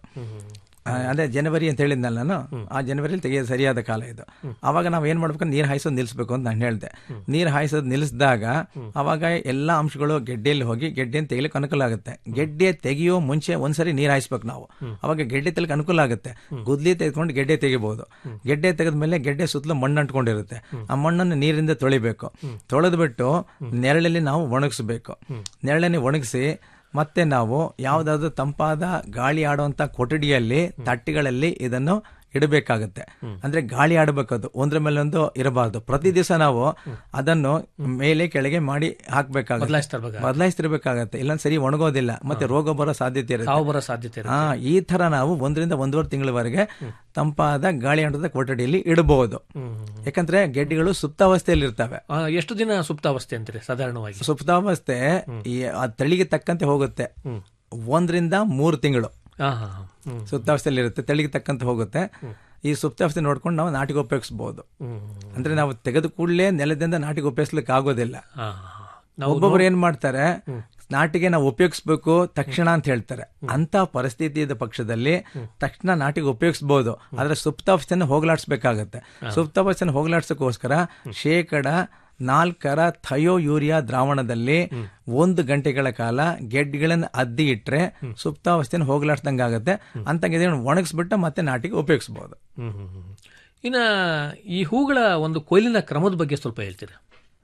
ಆ, ಅದೇ ಜನವರಿ ಅಂತ ಹೇಳಿದ್ನಲ್ಲ ನಾನು ಆ ಜನವರಿಲಿ ತೆಗೆಯೋದು ಸರಿಯಾದ ಕಾಲ ಇದು ಅವಾಗ ನಾವು ಏನ್ ಮಾಡ್ಬೇಕು ನೀರು ಹಾಯಿಸೋದು ನಿಲ್ಲಿಸ್ಬೇಕು ಅಂತ ನಾನು ಹೇಳಿದೆ ನೀರು ಹಾಯಿಸೋದು ನಿಲ್ಲಿಸಿದಾಗ ಅವಾಗ ಎಲ್ಲ ಅಂಶಗಳು ಗೆಡ್ಡೆಯಲ್ಲಿ ಹೋಗಿ ಗೆಡ್ಡೆಯನ್ನು ತೆಗಿಲಿಕ್ಕೆ ಅನುಕೂಲ ಆಗುತ್ತೆ ಗೆಡ್ಡೆ ತೆಗೆಯೋ ಮುಂಚೆ ಒಂದ್ಸರಿ ನೀರು ಹಾಯಿಸ್ಬೇಕು ನಾವು ಅವಾಗ ಗೆಡ್ಡೆ ತೆಗಿಲಿಕ್ಕೆ ಅನುಕೂಲ ಆಗುತ್ತೆ ಗುದ್ಲಿ ತೆಗೆದುಕೊಂಡು ಗೆಡ್ಡೆ ತೆಗಿಬಹುದು ಗೆಡ್ಡೆ ತೆಗೆದ ಮೇಲೆ ಗೆಡ್ಡೆ ಸುತ್ತಲೂ ಮಣ್ಣು ಅಂಟ್ಕೊಂಡಿರುತ್ತೆ ಆ ಮಣ್ಣನ್ನು ನೀರಿಂದ ತೊಳಿಬೇಕು ತೊಳೆದ್ಬಿಟ್ಟು ನೆರಳಲ್ಲಿ ನಾವು ಒಣಗಿಸ್ಬೇಕು ನೆರಳಲ್ಲಿ ಒಣಗಿಸಿ ಮತ್ತೆ ನಾವು ಯಾವುದಾದ್ರೂ ತಂಪಾದ ಗಾಳಿ ಆಡುವಂತ ಕೊಠಡಿಯಲ್ಲಿ ತಟ್ಟೆಗಳಲ್ಲಿ ಇದನ್ನು ಇಡಬೇಕಾಗುತ್ತೆ ಅಂದ್ರೆ ಗಾಳಿ ಆಡಬೇಕದು ಒಂದ್ರ ಮೇಲೊಂದು ಇರಬಾರ್ದು ಪ್ರತಿ ದಿವಸ ನಾವು ಅದನ್ನು ಮೇಲೆ ಕೆಳಗೆ ಮಾಡಿ ಹಾಕ್ಬೇಕಾಗುತ್ತೆ ಬದಲಾಯಿಸ್ತಿರ್ಬೇಕಾಗುತ್ತೆ. ಬದಲಾಯಿಸ್ತಿರ್ಬೇಕಾಗತ್ತೆ ಇಲ್ಲ ಸರಿ ಒಣಗೋದಿಲ್ಲ ಮತ್ತೆ ರೋಗ ಬರೋ ಸಾಧ್ಯತೆ ಇರುತ್ತೆ ತಾವು ಬರೋ ಸಾಧ್ಯತೆ ಇರುತ್ತೆ. ಹಾ ಈ ತರ ನಾವು ಒಂದರಿಂದ ಒಂದೂವರೆ ತಿಂಗಳವರೆಗೆ ತಂಪಾದ ಗಾಳಿ ಆಟದ ಕೊಠಡಿಯಲ್ಲಿ ಇಡಬಹುದು ಯಾಕಂದ್ರೆ ಗೆಡ್ಡೆಗಳು ಸುಪ್ತಾವಸ್ಥೆಯಲ್ಲಿ ಇರ್ತವೆ ಆ, ಎಷ್ಟು ದಿನ ಸುಪ್ತಾವಸ್ಥೆ ಅಂತೀರಿ ಸಾಧಾರಣವಾಗಿ ಸುಪ್ತಾವಸ್ಥೆ ಈ ಆ ತಳಿಗೆ ತಕ್ಕಂತೆ ಹೋಗುತ್ತೆ ಒಂದರಿಂದ ಮೂರು ತಿಂಗಳು ಹಾ ಹಾ ಹಾ. ಹ್ಮ್. ಸುಪ್ತಾವಸ್ಥೆಯಲ್ಲಿ ಇರುತ್ತೆ ತಳಿಗೆ ತಕ್ಕಂತೆ ಹೋಗುತ್ತೆ ಈ ಸುಪ್ತಾವಸ್ಥೆ ನೋಡ್ಕೊಂಡು ನಾವು ನಾಟಿಗೆ ಉಪಯೋಗಿಸಬಹುದು ಅಂದ್ರೆ ನಾವು ತೆಗೆದು ಕೂಡಲೇ ನೆಲದಿಂದ ನಾಟಿಗೆ ಉಪಯೋಗಿಸ್ಲಿಕ್ಕೆ ಆಗೋದಿಲ್ಲ ಹಾ, ಹಾ. ನಾವು ಒಬ್ಬೊಬ್ರು ಏನ್ ಮಾಡ್ತಾರೆ ನಾಟಿಗೆ ನಾವು ಉಪಯೋಗಿಸ್ಬೇಕು ತಕ್ಷಣ ಅಂತ ಹೇಳ್ತಾರೆ ಅಂತ ಪರಿಸ್ಥಿತಿ ಇದ್ದ ಪಕ್ಷದಲ್ಲಿ ತಕ್ಷಣ ನಾಟಿಗೆ ಉಪಯೋಗಿಸಬಹುದು ಆದ್ರೆ ಸುಪ್ತಾವಸ್ಥೆನ ಹೋಗ್ಲಾಡ್ಸ್ಬೇಕಾಗತ್ತೆ ಸುಪ್ತಾವಸ್ಥೆನ ಹೋಗ್ಲಾಡ್ಸಕ್ಕೋಸ್ಕರ ಶೇಕಡ ನಾಲ್ಕರ ಥಯೋ ಯೂರಿಯಾ ದ್ರಾವಣದಲ್ಲಿ ಒಂದು ಗಂಟೆಗಳ ಕಾಲ ಗೆಡ್ಡೆಗಳನ್ನ ಅದ್ದಿ ಇಟ್ರೆ ಸುಪ್ತಾವಸ್ಥೆನ ಹೋಗ್ಲಾಡ್ಸ್ದಂಗೆ ಆಗುತ್ತೆ ಅಂತ ಒಣಗಿಸ್ಬಿಟ್ಟು ಮತ್ತೆ ನಾಟಿಗೆ ಉಪಯೋಗಿಸಬಹುದು ಹ್ಮ್, ಹ್ಮ್, ಹ್ಮ್. ಇನ್ನ ಈ ಹೂಗಳ ಒಂದು ಕೊಯ್ಲಿನ ಕ್ರಮದ ಬಗ್ಗೆ ಸ್ವಲ್ಪ ಹೇಳ್ತೀರಾ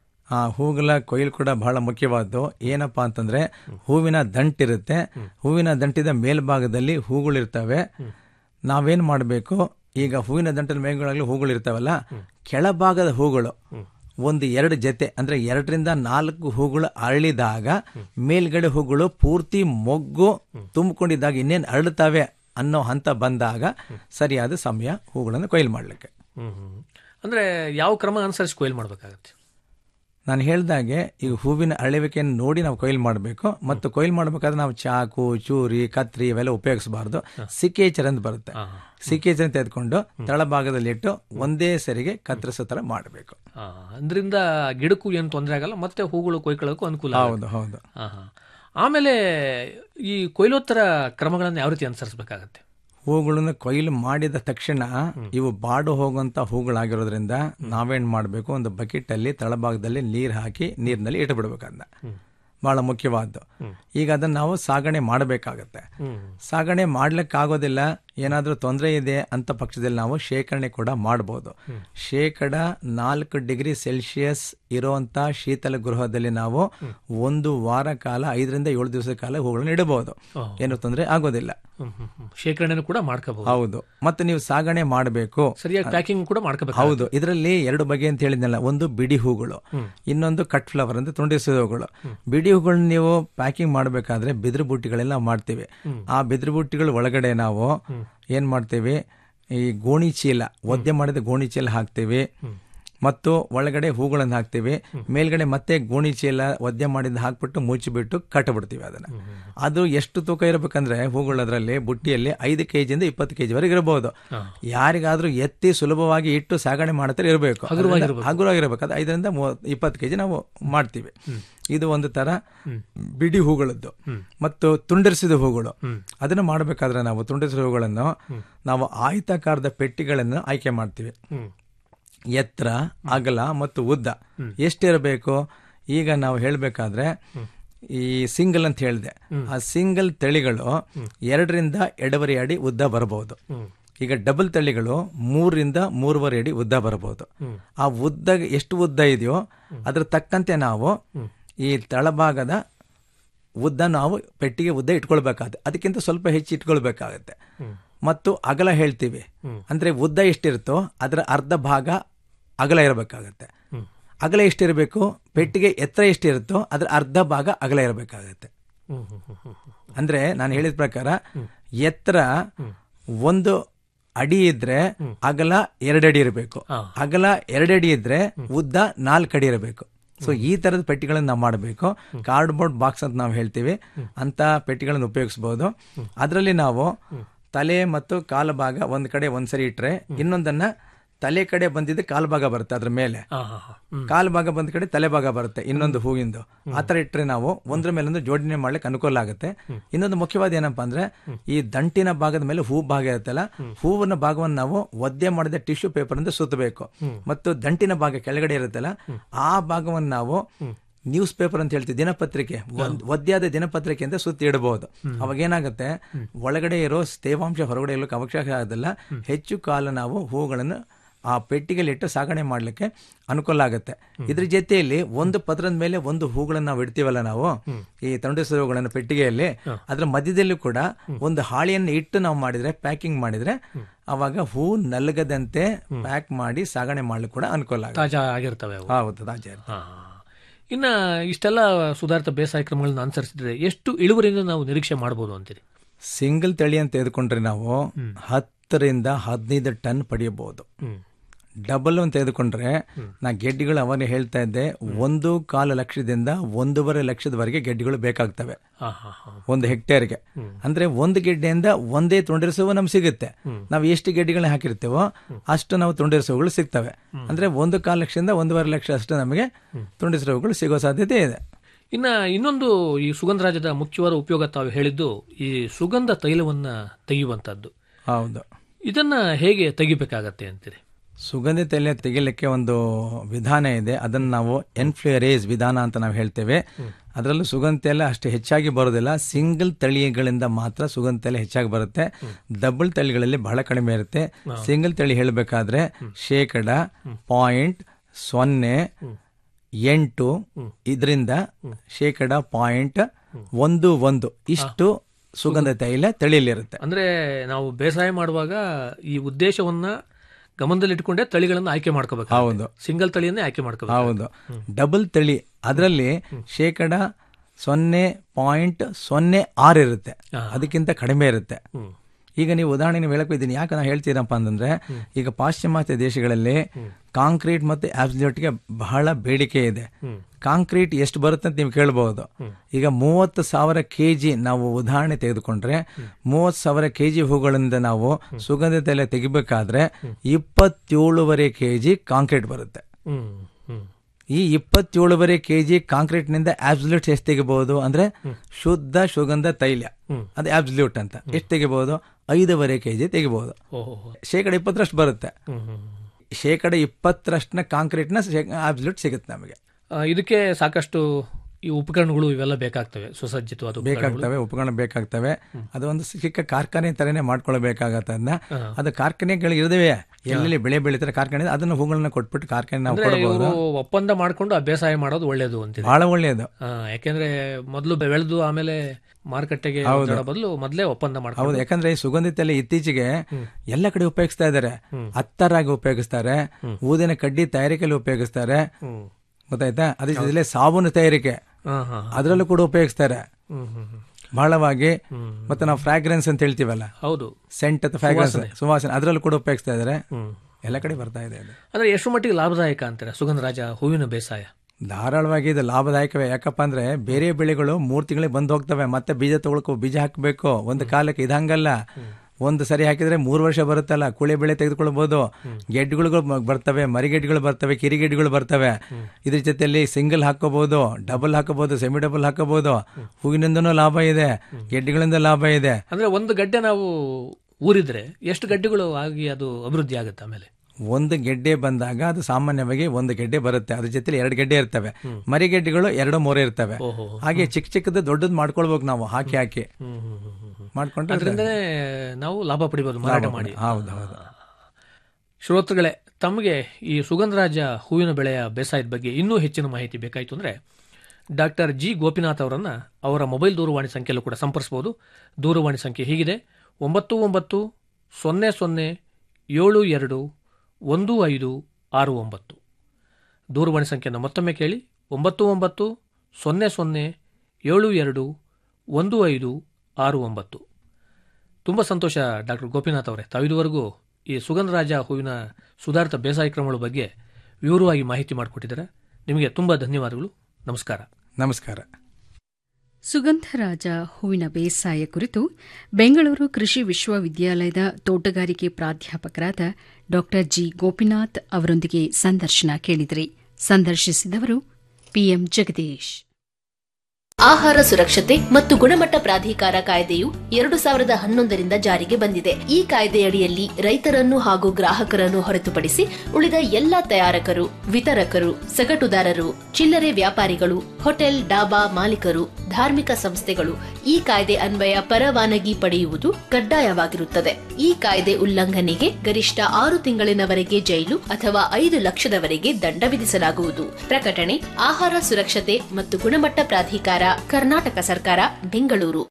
ಆ ಹೂಗಳ ಕೊಯ್ಲು ಕೂಡ ಬಹಳ ಮುಖ್ಯವಾದ್ದು ಏನಪ್ಪಾ ಅಂತಂದ್ರೆ ಹೂವಿನ ದಂಟಿರುತ್ತೆ ಹೂವಿನ ದಂಟಿದ ಮೇಲ್ಭಾಗದಲ್ಲಿ ಹೂಗಳಿರ್ತವೆ ನಾವೇನ್ ಮಾಡಬೇಕು ಈಗ ಹೂವಿನ ದಂಟಿನ ಮೇಲ್ಭಾಗದಲ್ಲಿ ಹೂಗಳು ಇರ್ತಾವಲ್ಲ ಕೆಳಭಾಗದ ಹೂಗಳು ಒಂದು ಎರಡು ಜೊತೆ ಅಂದ್ರೆ ಎರಡರಿಂದ ನಾಲ್ಕು ಹೂಗಳು ಅರಳಿದಾಗ ಮೇಲ್ಗಡೆ ಹೂಗಳು ಪೂರ್ತಿ ಮೊಗ್ಗು ತುಂಬಿಕೊಂಡಿದ್ದಾಗ ಇನ್ನೇನು ಅರಳುತ್ತವೆ ಅನ್ನೋ ಹಂತ ಬಂದಾಗ ಸರಿಯಾದ ಸಮಯ ಹೂಗಳನ್ನು ಕೊಯ್ಲು ಮಾಡಲಿಕ್ಕೆ ಹ್ಮ್, ಹ್ಮ್. ಅಂದ್ರೆ ಯಾವ ಕ್ರಮ ಅನುಸರಿಸಿ ಕೊಯ್ಲು ಮಾಡ್ಬೇಕಾಗತ್ತೆ ನಾನು ಹೇಳ್ದಾಗೆ ಈಗ ಹೂವಿನ ಅರಳುವಿಕೆಯನ್ನು ನೋಡಿ ನಾವು ಕೊಯ್ಲು ಮಾಡಬೇಕು ಮತ್ತು ಕೊಯ್ಲು ಮಾಡಬೇಕಾದ್ರೆ ನಾವು ಚಾಕು ಚೂರಿ ಕತ್ರಿ ಇವೆಲ್ಲ ಉಪಯೋಗಿಸಬಾರ್ದು ಸಿಕ್ಕೇಚರ್ ಅಂತ ಬರುತ್ತೆ ಸಿಕ್ಕೇಚರ್ ತೆಗೆದುಕೊಂಡು ತಳಭಾಗದಲ್ಲಿ ಇಟ್ಟು ಒಂದೇ ಸರಿಗೆ ಕತ್ತರಿಸೋ ತರ ಮಾಡಬೇಕು ಆ, ಅಂದ್ರಿಂದ ಗಿಡಕ್ಕೂ ಏನು ತೊಂದರೆ ಆಗಲ್ಲ ಮತ್ತೆ ಹೂಗಳು ಕೊಯ್ಕೊಳ್ಳೋಕ್ಕೂ ಅನುಕೂಲ ಆಗುತ್ತೆ. ಹೌದು ಹೌದು ಆ, ಹಾ. ಆಮೇಲೆ ಈ ಕೊಯ್ಲೋತ್ತರ ಕ್ರಮಗಳನ್ನು ಯಾವ ರೀತಿ ಅನುಸರಿಸಬೇಕಾಗತ್ತೆ ಹೂಗಳನ್ನು ಕೊಯ್ಲು ಮಾಡಿದ ತಕ್ಷಣ ಇವು ಬಾಡು ಹೋಗುವಂತ ಹೂಗಳಾಗಿರೋದ್ರಿಂದ ನಾವೇನ್ ಮಾಡಬೇಕು ಒಂದು ಬಕೆಟ್ ಅಲ್ಲಿ ತಳಭಾಗದಲ್ಲಿ ನೀರು ಹಾಕಿ ನೀರಿನಲ್ಲಿ ಇಟ್ಟುಬಿಡ್ಬೇಕು ಅದನ್ನ ಬಹಳ ಮುಖ್ಯವಾದ್ದು ಈಗ ಅದನ್ನ ನಾವು ಸಾಗಣೆ ಮಾಡಬೇಕಾಗತ್ತೆ ಸಾಗಣೆ ಮಾಡ್ಲಿಕ್ಕಾಗೋದಿಲ್ಲ ಏನಾದ್ರೂ ತೊಂದರೆ ಇದೆ ಅಂತ ಪಕ್ಷದಲ್ಲಿ ನಾವು ಶೇಖರಣೆ ಕೂಡ ಮಾಡಬಹುದು ಶೇಕಡ ನಾಲ್ಕು ಡಿಗ್ರಿ ಸೆಲ್ಸಿಯಸ್ ಇರುವಂತ ಶೀತಲ ಗೃಹದಲ್ಲಿ ನಾವು ಒಂದು ವಾರ ಕಾಲ ಐದರಿಂದ ಏಳು ದಿವಸದ ಕಾಲ ಹೂಗಳನ್ನು ಇಡಬಹುದು ಏನು ತೊಂದರೆ ಆಗೋದಿಲ್ಲ ಹ್ಮ್, ಹ್ಮ್, ಹ್ಮ್. ಶೇಖರಣೆನೂ ಕೂಡ ಮಾಡ್ಕೋಬಹುದು ಹೌದು ಮತ್ತೆ ನೀವು ಸಾಗಣೆ ಮಾಡಬೇಕು ಸರಿಯಾಗಿ ಪ್ಯಾಕಿಂಗ್ ಕೂಡ ಮಾಡ್ಕೋಬೇಕು ಹೌದು ಇದರಲ್ಲಿ ಎರಡು ಬಗೆ ಅಂತ ಹೇಳಿದ್ನಲ್ಲ ಒಂದು ಬಿಡಿ ಹೂಗಳು ಇನ್ನೊಂದು ಕಟ್ ಫ್ಲವರ್ ಅಂತ ತುಂಡಿಸಿದ ಹೂಗಳು ಬಿಡಿ ಹೂಗಳನ್ನ ನೀವು ಪ್ಯಾಕಿಂಗ್ ಮಾಡಬೇಕಾದ್ರೆ ಬಿದಿರು ಬುಟ್ಟಿಗಳೆಲ್ಲ ಮಾಡ್ತೀವಿ ಆ ಬಿದಿರು ಬುಟ್ಟಿಗಳ ಒಳಗಡೆ ನಾವು ಏನ್ ಮಾಡ್ತೀವಿ ಈ ಗೋಣಿ ಚೀಲ ಒದ್ದೆ ಮಾಡಿದ ಗೋಣಿ ಚೀಲ ಹಾಕ್ತೀವಿ ಮತ್ತು ಒಳಗಡೆ ಹೂಗಳನ್ನು ಹಾಕ್ತೀವಿ ಮೇಲ್ಗಡೆ ಮತ್ತೆ ಗೋಣಿ ಚೀಲ ಒದ್ದೆ ಮಾಡಿದ ಹಾಕ್ಬಿಟ್ಟು ಮುಚ್ಚಿಬಿಟ್ಟು ಕಟ್ಟಬಿಡ್ತೀವಿ ಅದನ್ನ ಅದು ಎಷ್ಟು ತೂಕ ಇರಬೇಕಂದ್ರೆ ಹೂಗಳು ಅದರಲ್ಲಿ ಬುಟ್ಟಿಯಲ್ಲಿ ಐದು ಕೆಜಿಯಿಂದ ಇಪ್ಪತ್ತು ಕೆಜಿ ವರೆಗೆ ಇರಬಹುದು ಯಾರಿಗಾದ್ರೂ ಎತ್ತಿ ಸುಲಭವಾಗಿ ಇಟ್ಟು ಸಾಗಣೆ ಮಾಡ್ತಾರೆ ಇರಬೇಕು ಹಗುರವಾಗಿರ್ಬೇಕು ಅದು ಐದರಿಂದ ಮೂವತ್ತು ಇಪ್ಪತ್ತು ಕೆಜಿ ನಾವು ಮಾಡ್ತೀವಿ ಇದು ಒಂದು ತರ ಬಿಡಿ ಹೂಗಳದ್ದು ಮತ್ತು ತುಂಡರಿಸಿದ ಹೂಗಳು ಅದನ್ನು ಮಾಡಬೇಕಾದ್ರೆ ನಾವು ತುಂಡರಿಸಿದ ಹೂಗಳನ್ನು ನಾವು ಆಯತಾಕಾರದ ಪೆಟ್ಟಿಗಳನ್ನು ಆಯ್ಕೆ ಮಾಡ್ತೀವಿ ಎತ್ತರ ಅಗಲ ಮತ್ತು ಉದ್ದ ಎಷ್ಟಿರಬೇಕು ಈಗ ನಾವು ಹೇಳಬೇಕಾದ್ರೆ ಈ ಸಿಂಗಲ್ ಅಂತ ಹೇಳಿದೆ ಆ ಸಿಂಗಲ್ ತಳಿಗಳು ಎರಡರಿಂದ ಎರಡೂವರೆ ಅಡಿ ಉದ್ದ ಬರಬಹುದು ಈಗ ಡಬಲ್ ತಳಿಗಳು ಮೂರರಿಂದ ಮೂರುವರೆ ಅಡಿ ಉದ್ದ ಬರಬಹುದು ಆ ಉದ್ದ ಎಷ್ಟು ಉದ್ದ ಇದೆಯೋ ಅದ್ರ ತಕ್ಕಂತೆ ನಾವು ಈ ತಳಭಾಗದ ಉದ್ದ ನಾವು ಪೆಟ್ಟಿಗೆ ಉದ್ದ ಇಟ್ಕೊಳ್ಬೇಕಾಗುತ್ತೆ ಅದಕ್ಕಿಂತ ಸ್ವಲ್ಪ ಹೆಚ್ಚು ಇಟ್ಕೊಳ್ಬೇಕಾಗತ್ತೆ ಮತ್ತು ಅಗಲ ಹೇಳ್ತೀವಿ ಅಂದ್ರೆ ಉದ್ದ ಎಷ್ಟಿರುತ್ತೋ ಅದರ ಅರ್ಧ ಭಾಗ ಅಗಲ ಇರಬೇಕಾಗತ್ತೆ ಅಗಲ ಎಷ್ಟಿರಬೇಕು ಪೆಟ್ಟಿಗೆ ಎತ್ತರ ಎಷ್ಟಿರುತ್ತೋ ಅದರ ಅರ್ಧ ಭಾಗ ಅಗಲ ಇರಬೇಕಾಗತ್ತೆ ಅಂದ್ರೆ ನಾನು ಹೇಳಿದ ಪ್ರಕಾರ ಎತ್ತರ ಒಂದು ಅಡಿ ಇದ್ರೆ ಅಗಲ ಎರಡಡಿ ಇರಬೇಕು ಅಗಲ ಎರಡಡಿ ಇದ್ರೆ ಉದ್ದ ನಾಲ್ಕು ಅಡಿ ಇರಬೇಕು ಸೊ ಈ ತರದ ಪೆಟ್ಟಿಗಳನ್ನ ನಾವು ಮಾಡಬೇಕು ಕಾರ್ಡ್ಬೋರ್ಡ್ ಬಾಕ್ಸ್ ಅಂತ ನಾವು ಹೇಳ್ತೀವಿ ಅಂತ ಪೆಟ್ಟಿಗಳನ್ನು ಉಪಯೋಗಿಸಬಹುದು ಅದರಲ್ಲಿ ನಾವು ತಲೆ ಮತ್ತು ಕಾಲ ಭಾಗ ಒಂದ್ ಕಡೆ ಒಂದ್ಸರಿ ಇಟ್ರೆ ಇನ್ನೊಂದನ್ನ ತಲೆ ಕಡೆ ಬಂದಿದ್ದು ಕಾಲ್ ಭಾಗ ಬರುತ್ತೆ ಅದ್ರ ಮೇಲೆ ಹಾ ಹಾ ಹಾ ಹ್ಮ್. ಕಾಲ್ ಭಾಗ ಬಂದ ಕಡೆ ತಲೆ ಭಾಗ ಬರುತ್ತೆ ಇನ್ನೊಂದು ಹೂವಿಂದು ಆ ತರ ಇಟ್ರೆ ನಾವು ಒಂದ್ರ ಮೇಲೊಂದು ಜೋಡಣೆ ಮಾಡ್ಲಿಕ್ಕೆ ಅನುಕೂಲ ಆಗುತ್ತೆ ಇನ್ನೊಂದು ಮುಖ್ಯವಾದ ಏನಪ್ಪಾ ಅಂದ್ರೆ ಈ ದಂಟಿನ ಭಾಗದ ಮೇಲೆ ಹೂ ಭಾಗ ಇರುತ್ತಲ್ಲ ಹೂವಿನ ಭಾಗವನ್ನು ನಾವು ಒದ್ದೆ ಮಾಡಿದ ಟಿಶ್ಯೂ ಪೇಪರ್ ಇಂದ ಸುತ್ತಬೇಕು ಮತ್ತು ದಂಟಿನ ಭಾಗ ಕೆಳಗಡೆ ಇರುತ್ತಲ್ಲ ಆ ಭಾಗವನ್ನು ನಾವು ನ್ಯೂಸ್ ಪೇಪರ್ ಅಂತ ಹೇಳ್ತೀವಿ ದಿನಪತ್ರಿಕೆ ಒಂದ್- ಒದ್ದೆಯಾದ ದಿನಪತ್ರಿಕೆ ಅಂತ ಸುತ್ತಿ ಇಡಬಹುದು ಅವಾಗ ಏನಾಗುತ್ತೆ ಒಳಗಡೆ ಇರೋ ತೇವಾಂಶ ಹೊರಗಡೆ ಇರೋಕೆ ಅವಕಾಶ ಆಗೋದಿಲ್ಲ ಹೆಚ್ಚು ಕಾಲ ನಾವು ಹೂಗಳನ್ನು ಆ ಪೆಟ್ಟಿಗೆಯಲ್ಲಿ ಇಟ್ಟು ಸಾಗಣೆ ಮಾಡ್ಲಿಕ್ಕೆ ಅನುಕೂಲ ಆಗುತ್ತೆ ಇದ್ರ ಜೊತೆಯಲ್ಲಿ ಒಂದು ಪತ್ರದ ಮೇಲೆ ಒಂದು ಹೂಗಳನ್ನ ನಾವು ಇಡ್ತೀವಲ್ಲ ನಾವು ಈ ತಂಡಿಸಿದ ಹೂಗಳನ್ನ ಪೆಟ್ಟಿಗೆಯಲ್ಲಿ ಅದ್ರ ಮಧ್ಯದಲ್ಲಿ ಕೂಡ ಒಂದು ಹಾಳೆಯನ್ನು ಇಟ್ಟು ನಾವು ಮಾಡಿದ್ರೆ ಪ್ಯಾಕಿಂಗ್ ಮಾಡಿದ್ರೆ ಅವಾಗ ಹೂ ನಲಗದಂತೆ ಪ್ಯಾಕ್ ಮಾಡಿ ಸಾಗಣೆ ಮಾಡ್ಲಿಕ್ಕೆ ಕೂಡ ಅನುಕೂಲ ಆಗುತ್ತೆ ತಾಜಾ ಆಗಿರ್ತವೆ ಅವು ಹೌದು ತಾಜಾ ಇರುತ್ತೆ. ಹಾ, ಹಾ. ಇನ್ನ ಇಷ್ಟೆಲ್ಲ ಸುಧಾರಿತ ಬೇಸಾಯ ಕ್ರಮಗಳನ್ನ ಅನುಸರಿಸಿದ್ರೆ ಎಷ್ಟು ಇಳುವರಿಯಿಂದ ನಾವು ನಿರೀಕ್ಷೆ ಮಾಡಬಹುದು ಅಂತೀರಿ ಸಿಂಗಲ್ ತಳಿ ಅಂತ ತೆಗೆದುಕೊಂಡ್ರೆ ನಾವು ಹತ್ತರಿಂದ ಹದಿನೈದು ಟನ್ ಪಡೆಯಬಹುದು ಹ್ಮ್ ಡಬಲ್ ಅಂತ ತೆಗೆದುಕೊಂಡ್ರೆ ನಾ ಗೆಡ್ಡೆಗಳು ಅವಾಗಲೇ ಹೇಳ್ತಾ ಇದ್ದೆ ಒಂದು ಕಾಲು ಲಕ್ಷದಿಂದ ಒಂದೂವರೆ ಲಕ್ಷದವರೆಗೆ ಗೆಡ್ಡೆಗಳು ಬೇಕಾಗ್ತವೆ ಹಾ ಹಾ ಹಾ ಒಂದು ಹೆಕ್ಟೇರ್ಗೆ ಅಂದ್ರೆ ಒಂದು ಗೆಡ್ಡೆಯಿಂದ ಒಂದೇ ತುಂಡಿರಿಸುವ ನಮ್ಗೆ ಸಿಗುತ್ತೆ ನಾವು ಎಷ್ಟು ಗೆಡ್ಡೆಗಳನ್ನ ಹಾಕಿರ್ತೇವೋ ಅಷ್ಟು ನಾವು ತುಂಡಿರಿಸುವಗಳು ಸಿಗ್ತವೆ ಅಂದ್ರೆ ಒಂದು ಕಾಲು ಲಕ್ಷದಿಂದ ಒಂದೂವರೆ ಲಕ್ಷ ಅಷ್ಟು ನಮಗೆ ತುಂಡಿರಿಸುವಗಳು ಸಿಗೋ ಸಾಧ್ಯತೆ ಇದೆ ಇನ್ನ ಇನ್ನೊಂದು ಈ ಸುಗಂಧರಾಜದ ಮುಖ್ಯವಾದ ಉಪಯೋಗ ತಾವು ಹೇಳಿದ್ದು ಈ ಸುಗಂಧ ತೈಲವನ್ನ ತೆಗೆಯುವಂತದ್ದು ಹೌದು ಇದನ್ನ ಹೇಗೆ ತೆಗಿಬೇಕಾಗತ್ತೆ ಅಂತೀರಿ ಸುಗಂಧಿ ತೈಲ ತೆಗಿಲಿಕ್ಕೆ ಒಂದು ವಿಧಾನ ಇದೆ ಅದನ್ನು ನಾವು ಎನ್ಫ್ಲೂಯರೇಸ್ ವಿಧಾನ ಅಂತ ನಾವು ಹೇಳ್ತೇವೆ ಅದರಲ್ಲೂ ಸುಗಂಧ ತೈಲ ಅಷ್ಟು ಹೆಚ್ಚಾಗಿ ಬರೋದಿಲ್ಲ ಸಿಂಗಲ್ ತಳಿಗಳಿಂದ ಮಾತ್ರ ಸುಗಂಧ ತೈಲ ಹೆಚ್ಚಾಗಿ ಬರುತ್ತೆ ಡಬಲ್ ತಳಿಗಳಲ್ಲಿ ಬಹಳ ಕಡಿಮೆ ಇರುತ್ತೆ ಸಿಂಗಲ್ ತಳಿ ಹೇಳಬೇಕಾದ್ರೆ ಶೇಕಡ ಪಾಯಿಂಟ್ ಸೊನ್ನೆ ಎಂಟು ಇದರಿಂದ ಶೇಕಡ ಪಾಯಿಂಟ್ ಒಂದು ಒಂದು ಇಷ್ಟು ಸುಗಂಧ ತೈಲ ತಳಿಯಲ್ಲಿರುತ್ತೆ ಅಂದ್ರೆ ನಾವು ಬೇಸಾಯ ಮಾಡುವಾಗ ಈ ಉದ್ದೇಶವನ್ನ ಗಮನದಲ್ಲಿಟ್ಟುಕೊಂಡೇ ತಳಿಗಳನ್ನ ಆಯ್ಕೆ ಮಾಡ್ಕೋಬೇಕು ಹೌದು. ಸಿಂಗಲ್ ತಳಿಯನ್ನೇ ಆಯ್ಕೆ ಮಾಡ್ಕೋಬೇಕು ಹೌದು ಡಬಲ್ ತಳಿ ಅದರಲ್ಲಿ ಶೇಕಡ ಸೊನ್ನೆ ಪಾಯಿಂಟ್ ಸೊನ್ನೆ ಆರು ಇರುತ್ತೆ ಅದಕ್ಕಿಂತ ಕಡಿಮೆ ಇರುತ್ತೆ ಈಗ ನೀವು ಉದಾಹರಣೆ ನೀವು ಹೇಳಕ್ ಇದ್ದೀನಿ ಯಾಕೆ ನಾನು ಹೇಳ್ತೀನಪ್ಪ ಅಂತಂದ್ರೆ ಈಗ ಪಾಶ್ಚಿಮಾತ್ಯ ದೇಶಗಳಲ್ಲಿ ಕಾಂಕ್ರೀಟ್ ಮತ್ತು ಆಬ್ಸಲ್ಯೂಟ್ಗೆ ಬಹಳ ಬೇಡಿಕೆ ಇದೆ ಕಾಂಕ್ರೀಟ್ ಎಷ್ಟು ಬರುತ್ತೆ ಅಂತ ನೀವು ಕೇಳಬಹುದು ಈಗ ಮೂವತ್ತು ಸಾವಿರ ಕೆಜಿ ನಾವು ಉದಾಹರಣೆ ತೆಗೆದುಕೊಂಡ್ರೆ ಮೂವತ್ತು ಸಾವಿರ ಕೆಜಿ ಹೂಗಳಿಂದ ನಾವು ಸುಗಂಧ ತೈಲ ತೆಗಿಬೇಕಾದ್ರೆ ಇಪ್ಪತ್ತೇಳುವರೆ ಕೆಜಿ ಕಾಂಕ್ರೀಟ್ ಬರುತ್ತೆ ಹ್ಮ್ ಹ್ಮ್ ಈ ಇಪ್ಪತ್ತೇಳುವರೆ ಕೆಜಿ ಕಾಂಕ್ರೀಟ್ನಿಂದ ಆಬ್ಸಲ್ಯೂಟ್ ಎಷ್ಟು ತೆಗಿಬಹುದು ಅಂದ್ರೆ ಶುದ್ಧ ಸುಗಂಧ ತೈಲ ಅದು ಆಬ್ಸಲ್ಯೂಟ್ ಅಂತ ಎಷ್ಟು ತೆಗಿಬಹುದು ಐದೂವರೆ ಕೆಜಿ ತೆಗಿಬಹುದು ಓಹೋ ಶೇಕಡ ಇಪ್ಪತ್ತರಷ್ಟು ಬರುತ್ತೆ ಹ್ಮ್ ಹ್ಮ್ ಶೇಕಡ ಇಪ್ಪತ್ತರಷ್ಟನ್ನ ಕಾಂಕ್ರೀಟ್ನ ಆಬ್ಸಲ್ಯೂಟ್ ಸಿಗುತ್ತೆ ನಮಗೆ ಆ, ಇದಕ್ಕೆ ಸಾಕಷ್ಟು ಈ ಉಪಕರಣಗಳು ಇವೆಲ್ಲ ಬೇಕಾಗ್ತವೆ ಸುಸಜ್ಜಿತವಾದ ಉಪಕರಣಗಳು. ಬೇಕಾಗ್ತವೆ ಉಪಕರಣ ಬೇಕಾಗ್ತವೆ ಅದು ಒಂದು ಚಿಕ್ಕ ಕಾರ್ಖಾನೆ ತರನೇ ಮಾಡ್ಕೊಳ್ಬೇಕಾಗತ್ತೆ ಅದನ್ನ ಅದು ಕಾರ್ಖಾನೆಗಳು ಇರದೇವೆ ಎಲ್ಲೆಲ್ಲಿ ಬೆಳೆ ಬೆಳೀತಾರೆ ಕಾರ್ಖಾನೆ ಇದೆ, ಅದನ್ನ ಹೂಗಳನ್ನ ಕೊಟ್ಬಿಟ್ಟು ಕಾರ್ಖಾನೆ ನಾವು ಅಂದ್ರೆ ಕೊಡಬಹುದು ಇವರು ಒಪ್ಪಂದ ಮಾಡ್ಕೊಂಡು ಆ ಬೇಸಾಯ ಮಾಡೋದು ಒಳ್ಳೇದು ಅಂತೀರಿ ಬಹಳ ಒಳ್ಳೆಯದು ಆ, ಯಾಕೆಂದ್ರೆ ಮೊದಲು ಬೆಳೆದು ಆಮೇಲೆ ಮಾರುಕಟ್ಟೆಗೆ ಬದಲು ಮೊದಲೇ ಒಪ್ಪಂದ ಮಾಡ್ಕೊಂಡು ಹೌದು ಯಾಕಂದ್ರೆ ಈ ಸುಗಂಧಿ ತೈಲ ಇತ್ತೀಚೆಗೆ ಎಲ್ಲ ಕಡೆ ಉಪಯೋಗಿಸ್ತಾ ಇದ್ದಾರೆ ಅತ್ತರಾಗಿ ಉಪಯೋಗಿಸ್ತಾರೆ ಊದಿನ ಕಡ್ಡಿ ತಯಾರಿಕೆಯಲ್ಲಿ ಉಪಯೋಗಿಸ್ತಾರೆ ಹ್ಮ್ ಗೊತ್ತಾಯ್ತಾ ಅದ್ರ ಜೊತೆಲೆ ಸಾಬೂನು ತಯಾರಿಕೆ ಹಾ ಹಾ ಅದರಲ್ಲೂ ಕೂಡ ಉಪಯೋಗಿಸ್ತಾರೆ ಹ್ಮ್ ಹ್ಮ್ ಹ್ಮ್. ಬಹಳವಾಗಿ ಮತ್ತೆ ನಾವು ಫ್ರಾಗ್ರೆನ್ಸ್ ಅಂತ ಹೇಳ್ತೀವಲ್ಲ ಹೌದು ಸೆಂಟ್ ಅಥವಾ ಫ್ರಾಗ್ರೆನ್ಸ್ ಸುವಾಸನೆ ಅದರಲ್ಲೂ ಕೂಡ ಉಪಯೋಗಿಸ್ತಾ ಇದ್ದಾರೆ ಹ್ಮ್ ಎಲ್ಲ ಕಡೆ ಬರ್ತಾ ಇದೆ ಅದು ಅಂದ್ರೆ ಎಷ್ಟು ಮಟ್ಟಿಗೆ ಲಾಭದಾಯಕ ಅಂತೀರಾ ಸುಗಂಧರಾಜ ಹೂವಿನ ಬೇಸಾಯ ಧಾರಾಳವಾಗಿ ಇದು ಲಾಭದಾಯಕವೇ ಯಾಕಪ್ಪ ಅಂದ್ರೆ ಬೇರೆ ಬೆಳೆಗಳು ಮೂರ್ ತಿಂಗಳಿಗೆ ಬಂದು ಹೋಗ್ತವೆ ಮತ್ತೆ ಬೀಜ ತಗೊಳ್ಕೊ ಬೀಜ ಹಾಕಬೇಕು ಒಂದು ಕಾಲಕ್ಕೆ ಇದಂಗಲ್ಲ ಒಂದು ಸರಿ ಹಾಕಿದ್ರೆ ಮೂರು ವರ್ಷ ಬರುತ್ತಲ್ಲ ಕುಳೆ ಬೆಳೆ ತೆಗೆದುಕೊಳ್ಬಹುದು ಗೆಡ್ಡೆಗಳು ಬರ್ತವೆ ಮರಿಗೆಡ್ಡೆಗಳು ಬರ್ತವೆ ಕಿರಿಗೆಡ್ಡೆಗಳು ಬರ್ತವೆ ಇದ್ರ ಜೊತೆಯಲ್ಲಿ ಸಿಂಗಲ್ ಹಾಕೋಬಹುದು ಡಬಲ್ ಹಾಕೋಬಹುದು ಸೆಮಿ ಡಬಲ್ ಹಾಕೋಬಹುದು ಹೂವಿನಿಂದನೂ ಲಾಭ ಇದೆ ಗೆಡ್ಡೆಗಳಿಂದ ಲಾಭ ಇದೆ ಅಂದ್ರೆ ಒಂದು ಗಡ್ಡೆ ನಾವು ಊರಿದ್ರೆ ಎಷ್ಟು ಗಡ್ಡೆಗಳು ಆಗಿ ಅದು ಅಭಿವೃದ್ಧಿ ಆಗುತ್ತೆ ಆಮೇಲೆ ಒಂದು ಗೆಡ್ಡೆ ಬಂದಾಗ ಅದು ಸಾಮಾನ್ಯವಾಗಿ ಒಂದು ಗೆಡ್ಡೆ ಬರುತ್ತೆ ಅದ್ರ ಜೊತೆಲಿ ಎರಡು ಗೆಡ್ಡೆ ಇರ್ತವೆ ಮರಿಗೆಡ್ಡೆಗಳು ಎರಡು ಮೂರೇ ಇರ್ತವೆ ಓಹೋ. ಹಾಗೆ ಚಿಕ್ಕ ಚಿಕ್ಕದು ದೊಡ್ಡದು ಮಾಡ್ಕೊಳ್ಬೇಕು ನಾವು ಹಾಕಿ ಹಾಕಿ ಹ್ಮ್ ಹ್ಮ್ ಹ್ಮ್ ಹ್ಮ್ ಹ್ಮ್. ಮಾಡ್ಕೊಂಡ್ರೆ ಅದರಿಂದನೇ ನಾವು ಲಾಭ ಪಡಿಬೋದು ಮಾರಾಟ ಮಾಡಿ ಹೌದು ಹೌದು ಶ್ರೋತೃಗಳೇ ತಮಗೆ ಈ ಸುಗಂಧರಾಜ ಹೂವಿನ ಬೆಳೆಯ ಬೇಸಾಯದ ಬಗ್ಗೆ ಇನ್ನೂ ಹೆಚ್ಚಿನ ಮಾಹಿತಿ ಬೇಕಾಯಿತು ಅಂದರೆ ಡಾಕ್ಟರ್ ಜಿ ಗೋಪಿನಾಥ್ ಅವರನ್ನು ಅವರ ಮೊಬೈಲ್ ದೂರವಾಣಿ ಸಂಖ್ಯೆಯಲ್ಲೂ ಕೂಡ ಸಂಪರ್ಸ್ಬೋದು ದೂರವಾಣಿ ಸಂಖ್ಯೆ ಹೀಗಿದೆ ಒಂಬತ್ತು ಒಂಬತ್ತು ಸೊನ್ನೆ ಸೊನ್ನೆ ಏಳು ಎರಡು ಒಂದು ಐದು ಆರು ಒಂಬತ್ತು ದೂರವಾಣಿ ಸಂಖ್ಯೆಯನ್ನು ಮತ್ತೊಮ್ಮೆ ಕೇಳಿ ಒಂಬತ್ತು ಒಂಬತ್ತು ಸೊನ್ನೆ ಸೊನ್ನೆ ಏಳು ಎರಡು ಒಂದು ಐದು ಆರು ಒಂಬತ್ತು ತುಂಬ ಸಂತೋಷ ಡಾಕ್ಟರ್ ಗೋಪಿನಾಥ್ ಅವರೇ ತಾವಿದುವರೆಗೂ ಈ ಸುಗಂಧರಾಜ ಹೂವಿನ ಸುಧಾರಿತ ಬೇಸಾಯ ಕ್ರಮಗಳ ಬಗ್ಗೆ ವಿವರವಾಗಿ ಮಾಹಿತಿ ಮಾಡಿಕೊಟ್ಟಿದ್ದಾರೆ ನಿಮಗೆ ತುಂಬ ಧನ್ಯವಾದಗಳು ನಮಸ್ಕಾರ ನಮಸ್ಕಾರ ಸುಗಂಧರಾಜ ಹೂವಿನ ಬೇಸಾಯ ಕುರಿತು ಬೆಂಗಳೂರು ಕೃಷಿ ವಿಶ್ವವಿದ್ಯಾಲಯದ ತೋಟಗಾರಿಕೆ ಪ್ರಾಧ್ಯಾಪಕರಾದ ಡಾ ಜಿ ಗೋಪಿನಾಥ್ ಅವರೊಂದಿಗೆ ಸಂದರ್ಶನ ಕೇಳಿದ್ರಿ ಸಂದರ್ಶಿಸಿದವರು ಪಿಎಂ ಜಗದೀಶ್ ಆಹಾರ ಸುರಕ್ಷತೆ ಮತ್ತು ಗುಣಮಟ್ಟ ಪ್ರಾಧಿಕಾರ ಕಾಯ್ದೆಯು ಎರಡು ಸಾವಿರದ ಹನ್ನೊಂದರಿಂದ ಜಾರಿಗೆ ಬಂದಿದೆ ಈ ಕಾಯ್ದೆಯಡಿಯಲ್ಲಿ ರೈತರನ್ನು ಹಾಗೂ ಗ್ರಾಹಕರನ್ನು ಹೊರತುಪಡಿಸಿ ಉಳಿದ ಎಲ್ಲ ತಯಾರಕರು ವಿತರಕರು ಸಗಟುದಾರರು ಚಿಲ್ಲರೆ ವ್ಯಾಪಾರಿಗಳು ಹೋಟೆಲ್ ಡಾಬಾ ಮಾಲೀಕರು ಧಾರ್ಮಿಕ ಸಂಸ್ಥೆಗಳು ಈ ಕಾಯ್ದೆ ಅನ್ವಯ ಪರವಾನಗಿ ಪಡೆಯುವುದು ಕಡ್ಡಾಯವಾಗಿರುತ್ತದೆ ಈ ಕಾಯ್ದೆ ಉಲ್ಲಂಘನೆಗೆ ಗರಿಷ್ಠ ಆರು ತಿಂಗಳಿನವರೆಗೆ ಜೈಲು ಅಥವಾ ಐದು ಲಕ್ಷದವರೆಗೆ ದಂಡ ವಿಧಿಸಲಾಗುವುದು ಪ್ರಕಟಣೆ ಆಹಾರ ಸುರಕ್ಷತೆ ಮತ್ತು ಗುಣಮಟ್ಟ ಪ್ರಾಧಿಕಾರ ಕರ್ನಾಟಕ ಸರ್ಕಾರ ಬೆಂಗಳೂರು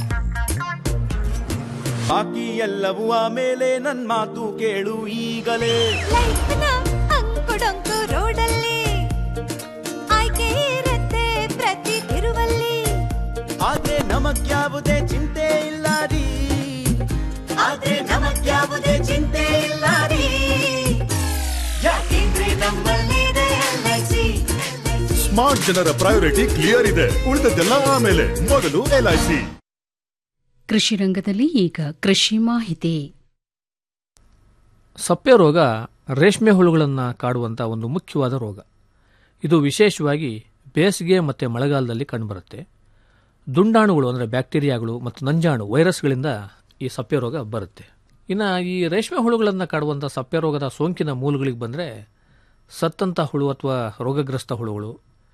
ಬಾಕಿ ಎಲ್ಲವೂ ಆಮೇಲೆ ನನ್ ಮಾತು ಕೇಳು ಈಗಲೇ ಅಂಕುಡೊಂಕು ರೋಡಲ್ಲಿ ಆಯ್ಕೆ ಇರುತ್ತೆ ಪ್ರತಿ ತಿರುವಲ್ಲಿ ಆದ್ರೆ ನಮಗ್ಯಾವುದೇ ಚಿಂತೆ ಇಲ್ಲ ರೀ ಆದ್ರೆ ನಮಗ್ಯಾವುದೇ ಚಿಂತೆ ಇಲ್ಲ ರೀ ಯಾಕೆಂದ್ರೆ ನಮ್ಮಲ್ಲಿದೆ LIC. ಸ್ಮಾರ್ಟ್ ಜನರ ಪ್ರಯಾರಿಟಿ ಕ್ಲಿಯರ್ ಇದೆ ಉಳಿದದ್ದೆಲ್ಲ ಆಮೇಲೆ ಮೊದಲು ಎಲ್ಐಸಿ ಕೃಷಿ ರಂಗದಲ್ಲಿ ಈಗ ಕೃಷಿ ಮಾಹಿತಿ ಸಪ್ಪೆ ರೋಗ ರೇಷ್ಮೆ ಹುಳುಗಳನ್ನು ಕಾಡುವಂಥ ಒಂದು ಮುಖ್ಯವಾದ ರೋಗ ಇದು ವಿಶೇಷವಾಗಿ ಬೇಸಿಗೆ ಮತ್ತು ಮಳೆಗಾಲದಲ್ಲಿ ಕಂಡುಬರುತ್ತೆ ದುಂಡಾಣುಗಳು ಅಂದರೆ ಬ್ಯಾಕ್ಟೀರಿಯಾಗಳು ಮತ್ತು ನಂಜಾಣು ವೈರಸ್ಗಳಿಂದ ಈ ಸಪ್ಪೆ ರೋಗ ಬರುತ್ತೆ ಇನ್ನು ಈ ರೇಷ್ಮೆ ಹುಳುಗಳನ್ನು ಕಾಡುವಂಥ ಸಪ್ಪೆ ರೋಗದ ಸೋಂಕಿನ ಮೂಲಗಳಿಗೆ ಬಂದರೆ ಸತ್ತಂಥ ಹುಳು ಅಥವಾ ರೋಗಗ್ರಸ್ತ ಹುಳುಗಳು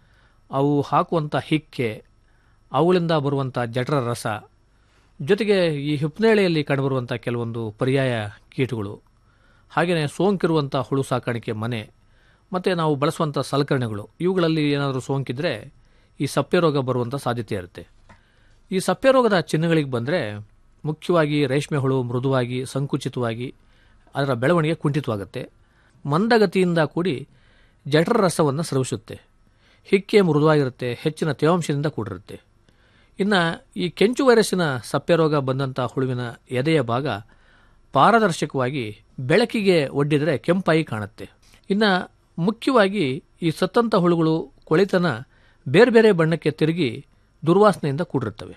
ಅವು ಹಾಕುವಂಥ ಹಿಕ್ಕೆ ಅವುಗಳಿಂದ ಬರುವಂಥ ಜಠರ ರಸ ಜೊತೆಗೆ ಈ ಹಿಪ್ನೇಳೆಯಲ್ಲಿ ಕಂಡುಬರುವಂಥ ಕೆಲವೊಂದು ಪರ್ಯಾಯ ಕೀಟಗಳು ಹಾಗೆಯೇ ಸೋಂಕಿರುವಂಥ ಹುಳು ಸಾಕಾಣಿಕೆ ಮನೆ ಮತ್ತು ನಾವು ಬಳಸುವಂಥ ಸಲಕರಣೆಗಳು ಇವುಗಳಲ್ಲಿ ಏನಾದರೂ ಸೋಂಕಿದ್ರೆ ಈ ಸಪ್ಪೆ ರೋಗ ಬರುವಂಥ ಸಾಧ್ಯತೆ ಇರುತ್ತೆ ಈ ಸಪ್ಪೆ ರೋಗದ ಚಿಹ್ನೆಗಳಿಗೆ ಬಂದರೆ ಮುಖ್ಯವಾಗಿ ರೇಷ್ಮೆ ಹುಳು ಮೃದುವಾಗಿ ಸಂಕುಚಿತವಾಗಿ ಅದರ ಬೆಳವಣಿಗೆ ಕುಂಠಿತವಾಗುತ್ತೆ ಮಂದಗತಿಯಿಂದ ಕೂಡಿ ಜಠರ ರಸವನ್ನು ಸ್ರವಿಸುತ್ತೆ ಹಿಕ್ಕೆ ಮೃದುವಾಗಿರುತ್ತೆ ಹೆಚ್ಚಿನ ತೇವಾಂಶದಿಂದ ಕೂಡಿರುತ್ತೆ ಇನ್ನು ಈ ಕೆಂಚು ವೈರಸ್ಸಿನ ಸಪ್ಪೆ ರೋಗ ಬಂದಂಥ ಹುಳುವಿನ ಎದೆಯ ಭಾಗ ಪಾರದರ್ಶಕವಾಗಿ ಬೆಳಕಿಗೆ ಒಡ್ಡಿದರೆ ಕೆಂಪಾಗಿ ಕಾಣುತ್ತೆ ಇನ್ನು ಮುಖ್ಯವಾಗಿ ಈ ಸತ್ತಂಥ ಹುಳುಗಳು ಕೊಳಿತನ ಬೇರೆ ಬೇರೆ ಬಣ್ಣಕ್ಕೆ ತಿರುಗಿ ದುರ್ವಾಸನೆಯಿಂದ ಕೂಡಿರುತ್ತವೆ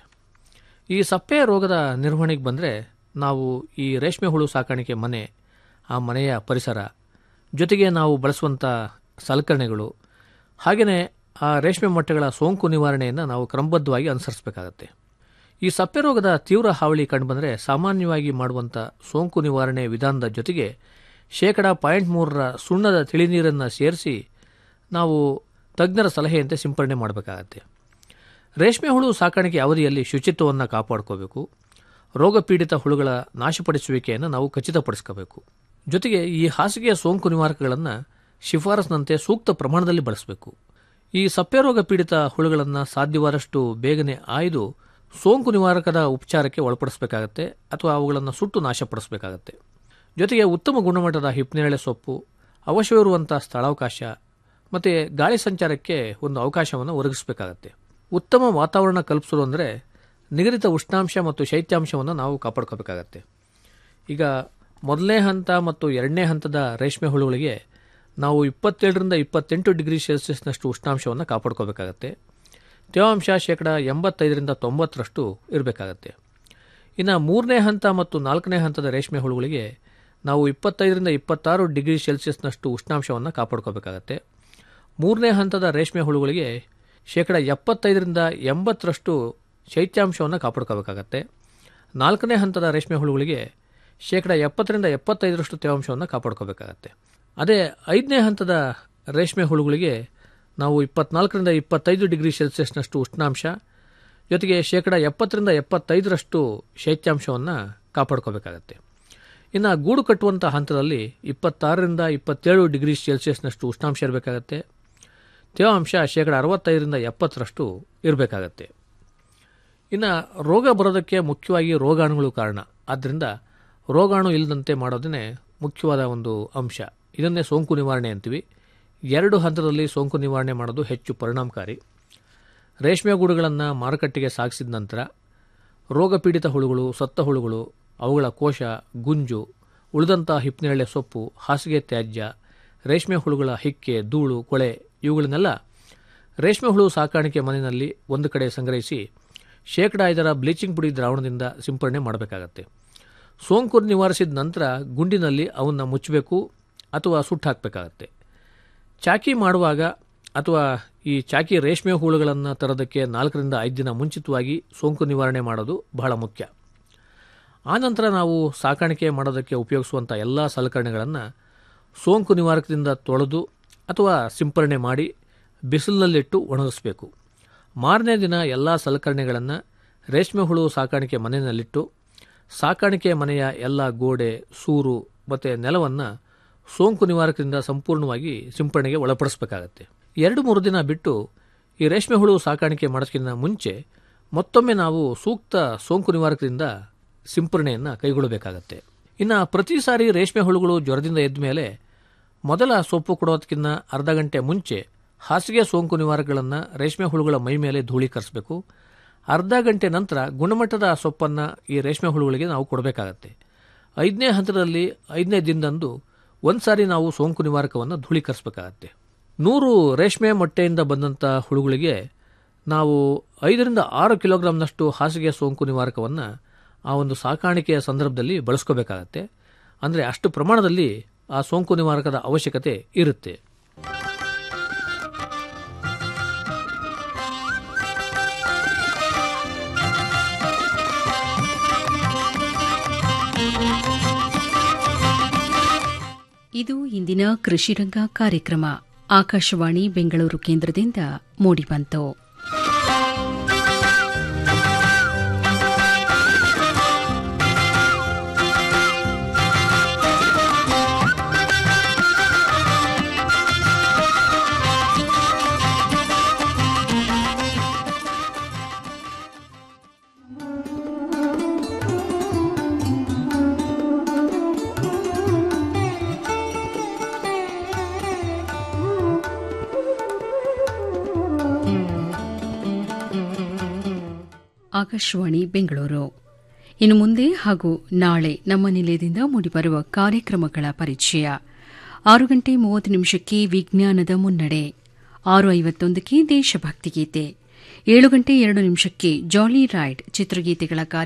ಈ ಸಪ್ಪೆ ರೋಗದ ನಿರ್ವಹಣೆಗೆ ಬಂದರೆ ನಾವು ಈ ರೇಷ್ಮೆ ಹುಳು ಸಾಕಾಣಿಕೆ ಮನೆ ಆ ಮನೆಯ ಪರಿಸರ ಜೊತೆಗೆ ನಾವು ಬಳಸುವಂಥ ಸಲಕರಣೆಗಳು ಹಾಗೆಯೇ ಆ ರೇಷ್ಮೆ ಮೊಟ್ಟೆಗಳ ಸೋಂಕು ನಿವಾರಣೆಯನ್ನು ನಾವು ಕ್ರಮಬದ್ಧವಾಗಿ ಅನುಸರಿಸಬೇಕಾಗತ್ತೆ ಈ ಸಪ್ಪೆ ರೋಗದ ತೀವ್ರ ಹಾವಳಿ ಕಂಡುಬಂದರೆ ಸಾಮಾನ್ಯವಾಗಿ ಮಾಡುವಂಥ ಸೋಂಕು ನಿವಾರಣೆ ವಿಧಾನದ ಜೊತೆಗೆ ಶೇಕಡ ಪಾಯಿಂಟ್ ಮೂರರ ಸುಣ್ಣದ ತಿಳಿನೀರನ್ನು ಸೇರಿಸಿ ನಾವು ತಜ್ಞರ ಸಲಹೆಯಂತೆ ಸಿಂಪರಣೆ ಮಾಡಬೇಕಾಗತ್ತೆ ರೇಷ್ಮೆ ಹುಳು ಸಾಕಾಣಿಕೆ ಅವಧಿಯಲ್ಲಿ ಶುಚಿತ್ವವನ್ನು ಕಾಪಾಡ್ಕೋಬೇಕು ರೋಗಪೀಡಿತ ಹುಳುಗಳ ನಾಶಪಡಿಸುವಿಕೆಯನ್ನು ನಾವು ಖಚಿತಪಡಿಸ್ಕೋಬೇಕು ಜೊತೆಗೆ ಈ ಹಾಸಿಗೆಯ ಸೋಂಕು ನಿವಾರಕಗಳನ್ನು ಶಿಫಾರಸ್ನಂತೆ ಸೂಕ್ತ ಪ್ರಮಾಣದಲ್ಲಿ ಬಳಸಬೇಕು ಈ ಸಪ್ಪೆ ರೋಗ ಪೀಡಿತ ಹುಳುಗಳನ್ನು ಸಾಧ್ಯವಾದಷ್ಟು ಬೇಗನೆ ಆಯ್ದು ಸೋಂಕು ನಿವಾರಕದ ಉಪಚಾರಕ್ಕೆ ಒಳಪಡಿಸಬೇಕಾಗತ್ತೆ ಅಥವಾ ಅವುಗಳನ್ನು ಸುಟ್ಟು ನಾಶಪಡಿಸಬೇಕಾಗತ್ತೆ ಜೊತೆಗೆ ಉತ್ತಮ ಗುಣಮಟ್ಟದ ಹಿಪ್ನೇರಳೆ ಸೊಪ್ಪು ಅವಶ್ಯವಿರುವಂಥ ಸ್ಥಳಾವಕಾಶ ಮತ್ತು ಗಾಳಿ ಸಂಚಾರಕ್ಕೆ ಒಂದು ಅವಕಾಶವನ್ನು ಒದಗಿಸಬೇಕಾಗತ್ತೆ ಉತ್ತಮ ವಾತಾವರಣ ಕಲ್ಪಿಸೋದು ಅಂದರೆ ನಿಗದಿತ ಉಷ್ಣಾಂಶ ಮತ್ತು ಶೈತ್ಯಾಂಶವನ್ನು ನಾವು ಕಾಪಾಡ್ಕೋಬೇಕಾಗತ್ತೆ ಈಗ ಮೊದಲನೇ ಹಂತ ಮತ್ತು ಎರಡನೇ ಹಂತದ ರೇಷ್ಮೆ ಹುಳುಗಳಿಗೆ ನಾವು ಇಪ್ಪತ್ತೇಳರಿಂದ ಇಪ್ಪತ್ತೆಂಟು ಡಿಗ್ರಿ ಸೆಲ್ಸಿಯಸ್ನಷ್ಟು ಉಷ್ಣಾಂಶವನ್ನು ಕಾಪಾಡ್ಕೋಬೇಕಾಗತ್ತೆ ತೇವಾಂಶ ಶೇಕಡ ಎಂಬತ್ತೈದರಿಂದ ತೊಂಬತ್ತರಷ್ಟು ಇರಬೇಕಾಗತ್ತೆ ಇನ್ನು ಮೂರನೇ ಹಂತ ಮತ್ತು ನಾಲ್ಕನೇ ಹಂತದ ರೇಷ್ಮೆ ಹುಳುಗಳಿಗೆ ನಾವು ಇಪ್ಪತ್ತೈದರಿಂದ ಇಪ್ಪತ್ತಾರು ಡಿಗ್ರಿ ಸೆಲ್ಸಿಯಸ್ನಷ್ಟು ಉಷ್ಣಾಂಶವನ್ನು ಕಾಪಾಡ್ಕೋಬೇಕಾಗತ್ತೆ ಮೂರನೇ ಹಂತದ ರೇಷ್ಮೆ ಹುಳುಗಳಿಗೆ ಶೇಕಡ ಎಪ್ಪತ್ತೈದರಿಂದ ಎಂಬತ್ತರಷ್ಟು ಶೈತ್ಯಾಂಶವನ್ನು ಕಾಪಾಡ್ಕೋಬೇಕಾಗತ್ತೆ ನಾಲ್ಕನೇ ಹಂತದ ರೇಷ್ಮೆ ಹುಳುಗಳಿಗೆ ಶೇಕಡ ಎಪ್ಪತ್ತರಿಂದ ಎಪ್ಪತ್ತೈದರಷ್ಟು ತೇವಾಂಶವನ್ನು ಕಾಪಾಡ್ಕೋಬೇಕಾಗತ್ತೆ ಅದೇ ಐದನೇ ಹಂತದ ರೇಷ್ಮೆ ಹುಳುಗಳಿಗೆ ನಾವು ಇಪ್ಪತ್ನಾಲ್ಕರಿಂದ ಇಪ್ಪತ್ತೈದು ಡಿಗ್ರಿ ಸೆಲ್ಸಿಯಸ್ನಷ್ಟು ಉಷ್ಣಾಂಶ ಜೊತೆಗೆ ಶೇಕಡ ಎಪ್ಪತ್ತರಿಂದ ಎಪ್ಪತ್ತೈದರಷ್ಟು ಶೈತ್ಯಾಂಶವನ್ನು ಕಾಪಾಡ್ಕೋಬೇಕಾಗತ್ತೆ ಇನ್ನು ಗೂಡು ಕಟ್ಟುವಂಥ ಹಂತದಲ್ಲಿ ಇಪ್ಪತ್ತಾರರಿಂದ ಇಪ್ಪತ್ತೇಳು ಡಿಗ್ರಿ ಸೆಲ್ಸಿಯಸ್ನಷ್ಟು ಉಷ್ಣಾಂಶ ಇರಬೇಕಾಗತ್ತೆ ತೇವಾಂಶ ಶೇಕಡ ಅರವತ್ತೈದರಿಂದ ಎಪ್ಪತ್ತರಷ್ಟು ಇರಬೇಕಾಗತ್ತೆ ಇನ್ನು ರೋಗ ಬರೋದಕ್ಕೆ ಮುಖ್ಯವಾಗಿ ರೋಗಾಣುಗಳು ಕಾರಣ ಆದ್ದರಿಂದ ರೋಗಾಣು ಇಲ್ಲದಂತೆ ಮಾಡೋದೇ ಮುಖ್ಯವಾದ ಒಂದು ಅಂಶ ಇದನ್ನೇ ಸೋಂಕು ನಿವಾರಣೆ ಅಂತೀವಿ ಎರಡು ಹಂತದಲ್ಲಿ ಸೋಂಕು ನಿವಾರಣೆ ಮಾಡೋದು ಹೆಚ್ಚು ಪರಿಣಾಮಕಾರಿ ರೇಷ್ಮೆ ಗೂಡುಗಳನ್ನು ಮಾರುಕಟ್ಟೆಗೆ ಸಾಗಿಸಿದ ನಂತರ ರೋಗಪೀಡಿತ ಹುಳುಗಳು ಸತ್ತ ಹುಳುಗಳು ಅವುಗಳ ಕೋಶ ಗುಂಜು ಉಳಿದಂಥ ಹಿಪ್ನೇರಳೆ ಸೊಪ್ಪು ಹಾಸಿಗೆ ತ್ಯಾಜ್ಯ ರೇಷ್ಮೆ ಹುಳುಗಳ ಹಿಕ್ಕೆ ಧೂಳು ಕೊಳೆ ಇವುಗಳನ್ನೆಲ್ಲ ರೇಷ್ಮೆ ಹುಳು ಸಾಕಾಣಿಕೆ ಮನೆಯಲ್ಲಿ ಒಂದು ಕಡೆ ಸಂಗ್ರಹಿಸಿ ಶೇಕಡ ಐದರ ಬ್ಲೀಚಿಂಗ್ ಪುಡಿ ದ್ರಾವಣದಿಂದ ಸಿಂಪರಣೆ ಮಾಡಬೇಕಾಗತ್ತೆ ಸೋಂಕು ನಿವಾರಿಸಿದ ನಂತರ ಗುಂಡಿನಲ್ಲಿ ಅವನ್ನು ಮುಚ್ಚಬೇಕು ಅಥವಾ ಸುಟ್ಟು ಹಾಕಬೇಕಾಗತ್ತೆ ಚಾಕಿ ಮಾಡುವಾಗ ಅಥವಾ ಈ ಚಾಕಿ ರೇಷ್ಮೆ ಹುಳುಗಳನ್ನು ತರೋದಕ್ಕೆ ನಾಲ್ಕರಿಂದ ಐದು ದಿನ ಮುಂಚಿತವಾಗಿ ಸೋಂಕು ನಿವಾರಣೆ ಮಾಡೋದು ಬಹಳ ಮುಖ್ಯ ಆನಂತರ ನಾವು ಸಾಕಾಣಿಕೆ ಮಾಡೋದಕ್ಕೆ ಉಪಯೋಗಿಸುವಂಥ ಎಲ್ಲ ಸಲಕರಣೆಗಳನ್ನು ಸೋಂಕು ನಿವಾರಕದಿಂದ ತೊಳೆದು ಅಥವಾ ಸಿಂಪರಣೆ ಮಾಡಿ ಬಿಸಿಲಿನಲ್ಲಿಟ್ಟು ಒಣಗಿಸಬೇಕು ಮಾರನೇ ದಿನ ಎಲ್ಲ ಸಲಕರಣೆಗಳನ್ನು ರೇಷ್ಮೆ ಹುಳು ಸಾಕಾಣಿಕೆ ಮನೆಯಲ್ಲಿಟ್ಟು ಸಾಕಾಣಿಕೆ ಮನೆಯ ಎಲ್ಲ ಗೋಡೆ ಸೂರು ಮತ್ತು ನೆಲವನ್ನು ಸೋಂಕು ನಿವಾರಕದಿಂದ ಸಂಪೂರ್ಣವಾಗಿ ಸಿಂಪರಣೆಗೆ ಒಳಪಡಿಸಬೇಕಾಗತ್ತೆ ಎರಡು ಮೂರು ದಿನ ಬಿಟ್ಟು ಈ ರೇಷ್ಮೆ ಹುಳು ಸಾಕಾಣಿಕೆ ಮಾಡೋದಕ್ಕಿಂತ ಮುಂಚೆ ಮತ್ತೊಮ್ಮೆ ನಾವು ಸೂಕ್ತ ಸೋಂಕು ನಿವಾರಕದಿಂದ ಸಿಂಪರಣೆಯನ್ನು ಕೈಗೊಳ್ಳಬೇಕಾಗತ್ತೆ ಇನ್ನು ಪ್ರತಿ ಸಾರಿ ರೇಷ್ಮೆ ಹುಳುಗಳು ಜ್ವರದಿಂದ ಎದ್ದ ಮೇಲೆ ಮೊದಲ ಸೊಪ್ಪು ಕೊಡೋದಕ್ಕಿಂತ ಅರ್ಧ ಗಂಟೆ ಮುಂಚೆ ಹಾಸಿಗೆ ಸೋಂಕು ನಿವಾರಕಗಳನ್ನು ರೇಷ್ಮೆ ಹುಳುಗಳ ಮೈ ಮೇಲೆ ಧೂಳೀಕರಿಸಬೇಕು ಅರ್ಧ ಗಂಟೆ ನಂತರ ಗುಣಮಟ್ಟದ ಸೊಪ್ಪನ್ನು ಈ ರೇಷ್ಮೆ ಹುಳುಗಳಿಗೆ ನಾವು ಕೊಡಬೇಕಾಗತ್ತೆ ಐದನೇ ಹಂತದಲ್ಲಿ ಐದನೇ ದಿನದಂದು ಒಂದು ಸಾರಿ ನಾವು ಸೋಂಕು ನಿವಾರಕವನ್ನು ಧೂಳೀಕರಿಸಬೇಕಾಗತ್ತೆ ನೂರು ರೇಷ್ಮೆ ಮೊಟ್ಟೆಯಿಂದ ಬಂದಂಥ ಹುಳುಗಳಿಗೆ ನಾವು ಐದರಿಂದ ಆರು ಕಿಲೋಗ್ರಾಂನಷ್ಟು ಹಾಸಿಗೆ ಸೋಂಕು ನಿವಾರಕವನ್ನು ಆ ಒಂದು ಸಾಕಾಣಿಕೆಯ ಸಂದರ್ಭದಲ್ಲಿ ಬಳಸ್ಕೋಬೇಕಾಗತ್ತೆ ಅಂದರೆ ಅಷ್ಟು ಪ್ರಮಾಣದಲ್ಲಿ ಆ ಸೋಂಕು ನಿವಾರಕದ ಅವಶ್ಯಕತೆ ಇರುತ್ತೆ ಇದು ಇಂದಿನ ಕೃಷಿರಂಗ ಕಾರ್ಯಕ್ರಮ ಆಕಾಶವಾಣಿ ಬೆಂಗಳೂರು ಕೇಂದ್ರದಿಂದ ಮೂಡಿಬಂತು ಆಕಾಶವಾಣಿ ಬೆಂಗಳೂರು ಇನ್ನು ಮುಂದೆ ಹಾಗೂ ನಾಳೆ ನಮ್ಮ ನಿಲಯದಿಂದ ಮೂಡಿಬರುವ ಕಾರ್ಯಕ್ರಮಗಳ ಪರಿಚಯ ಆರು ಗಂಟೆ ಮೂವತ್ತು ನಿಮಿಷಕ್ಕೆ ವಿಜ್ಞಾನದ ಮುನ್ನಡೆ ಆರು ಐವತ್ತೊಂದಕ್ಕೆ ದೇಶಭಕ್ತಿ ಗೀತೆ ಏಳು ಗಂಟೆ ಎರಡು ನಿಮಿಷಕ್ಕೆ ಜಾಲಿ ರೈಡ್ ಚಿತ್ರಗೀತೆಗಳ ಕಾರ್ಯ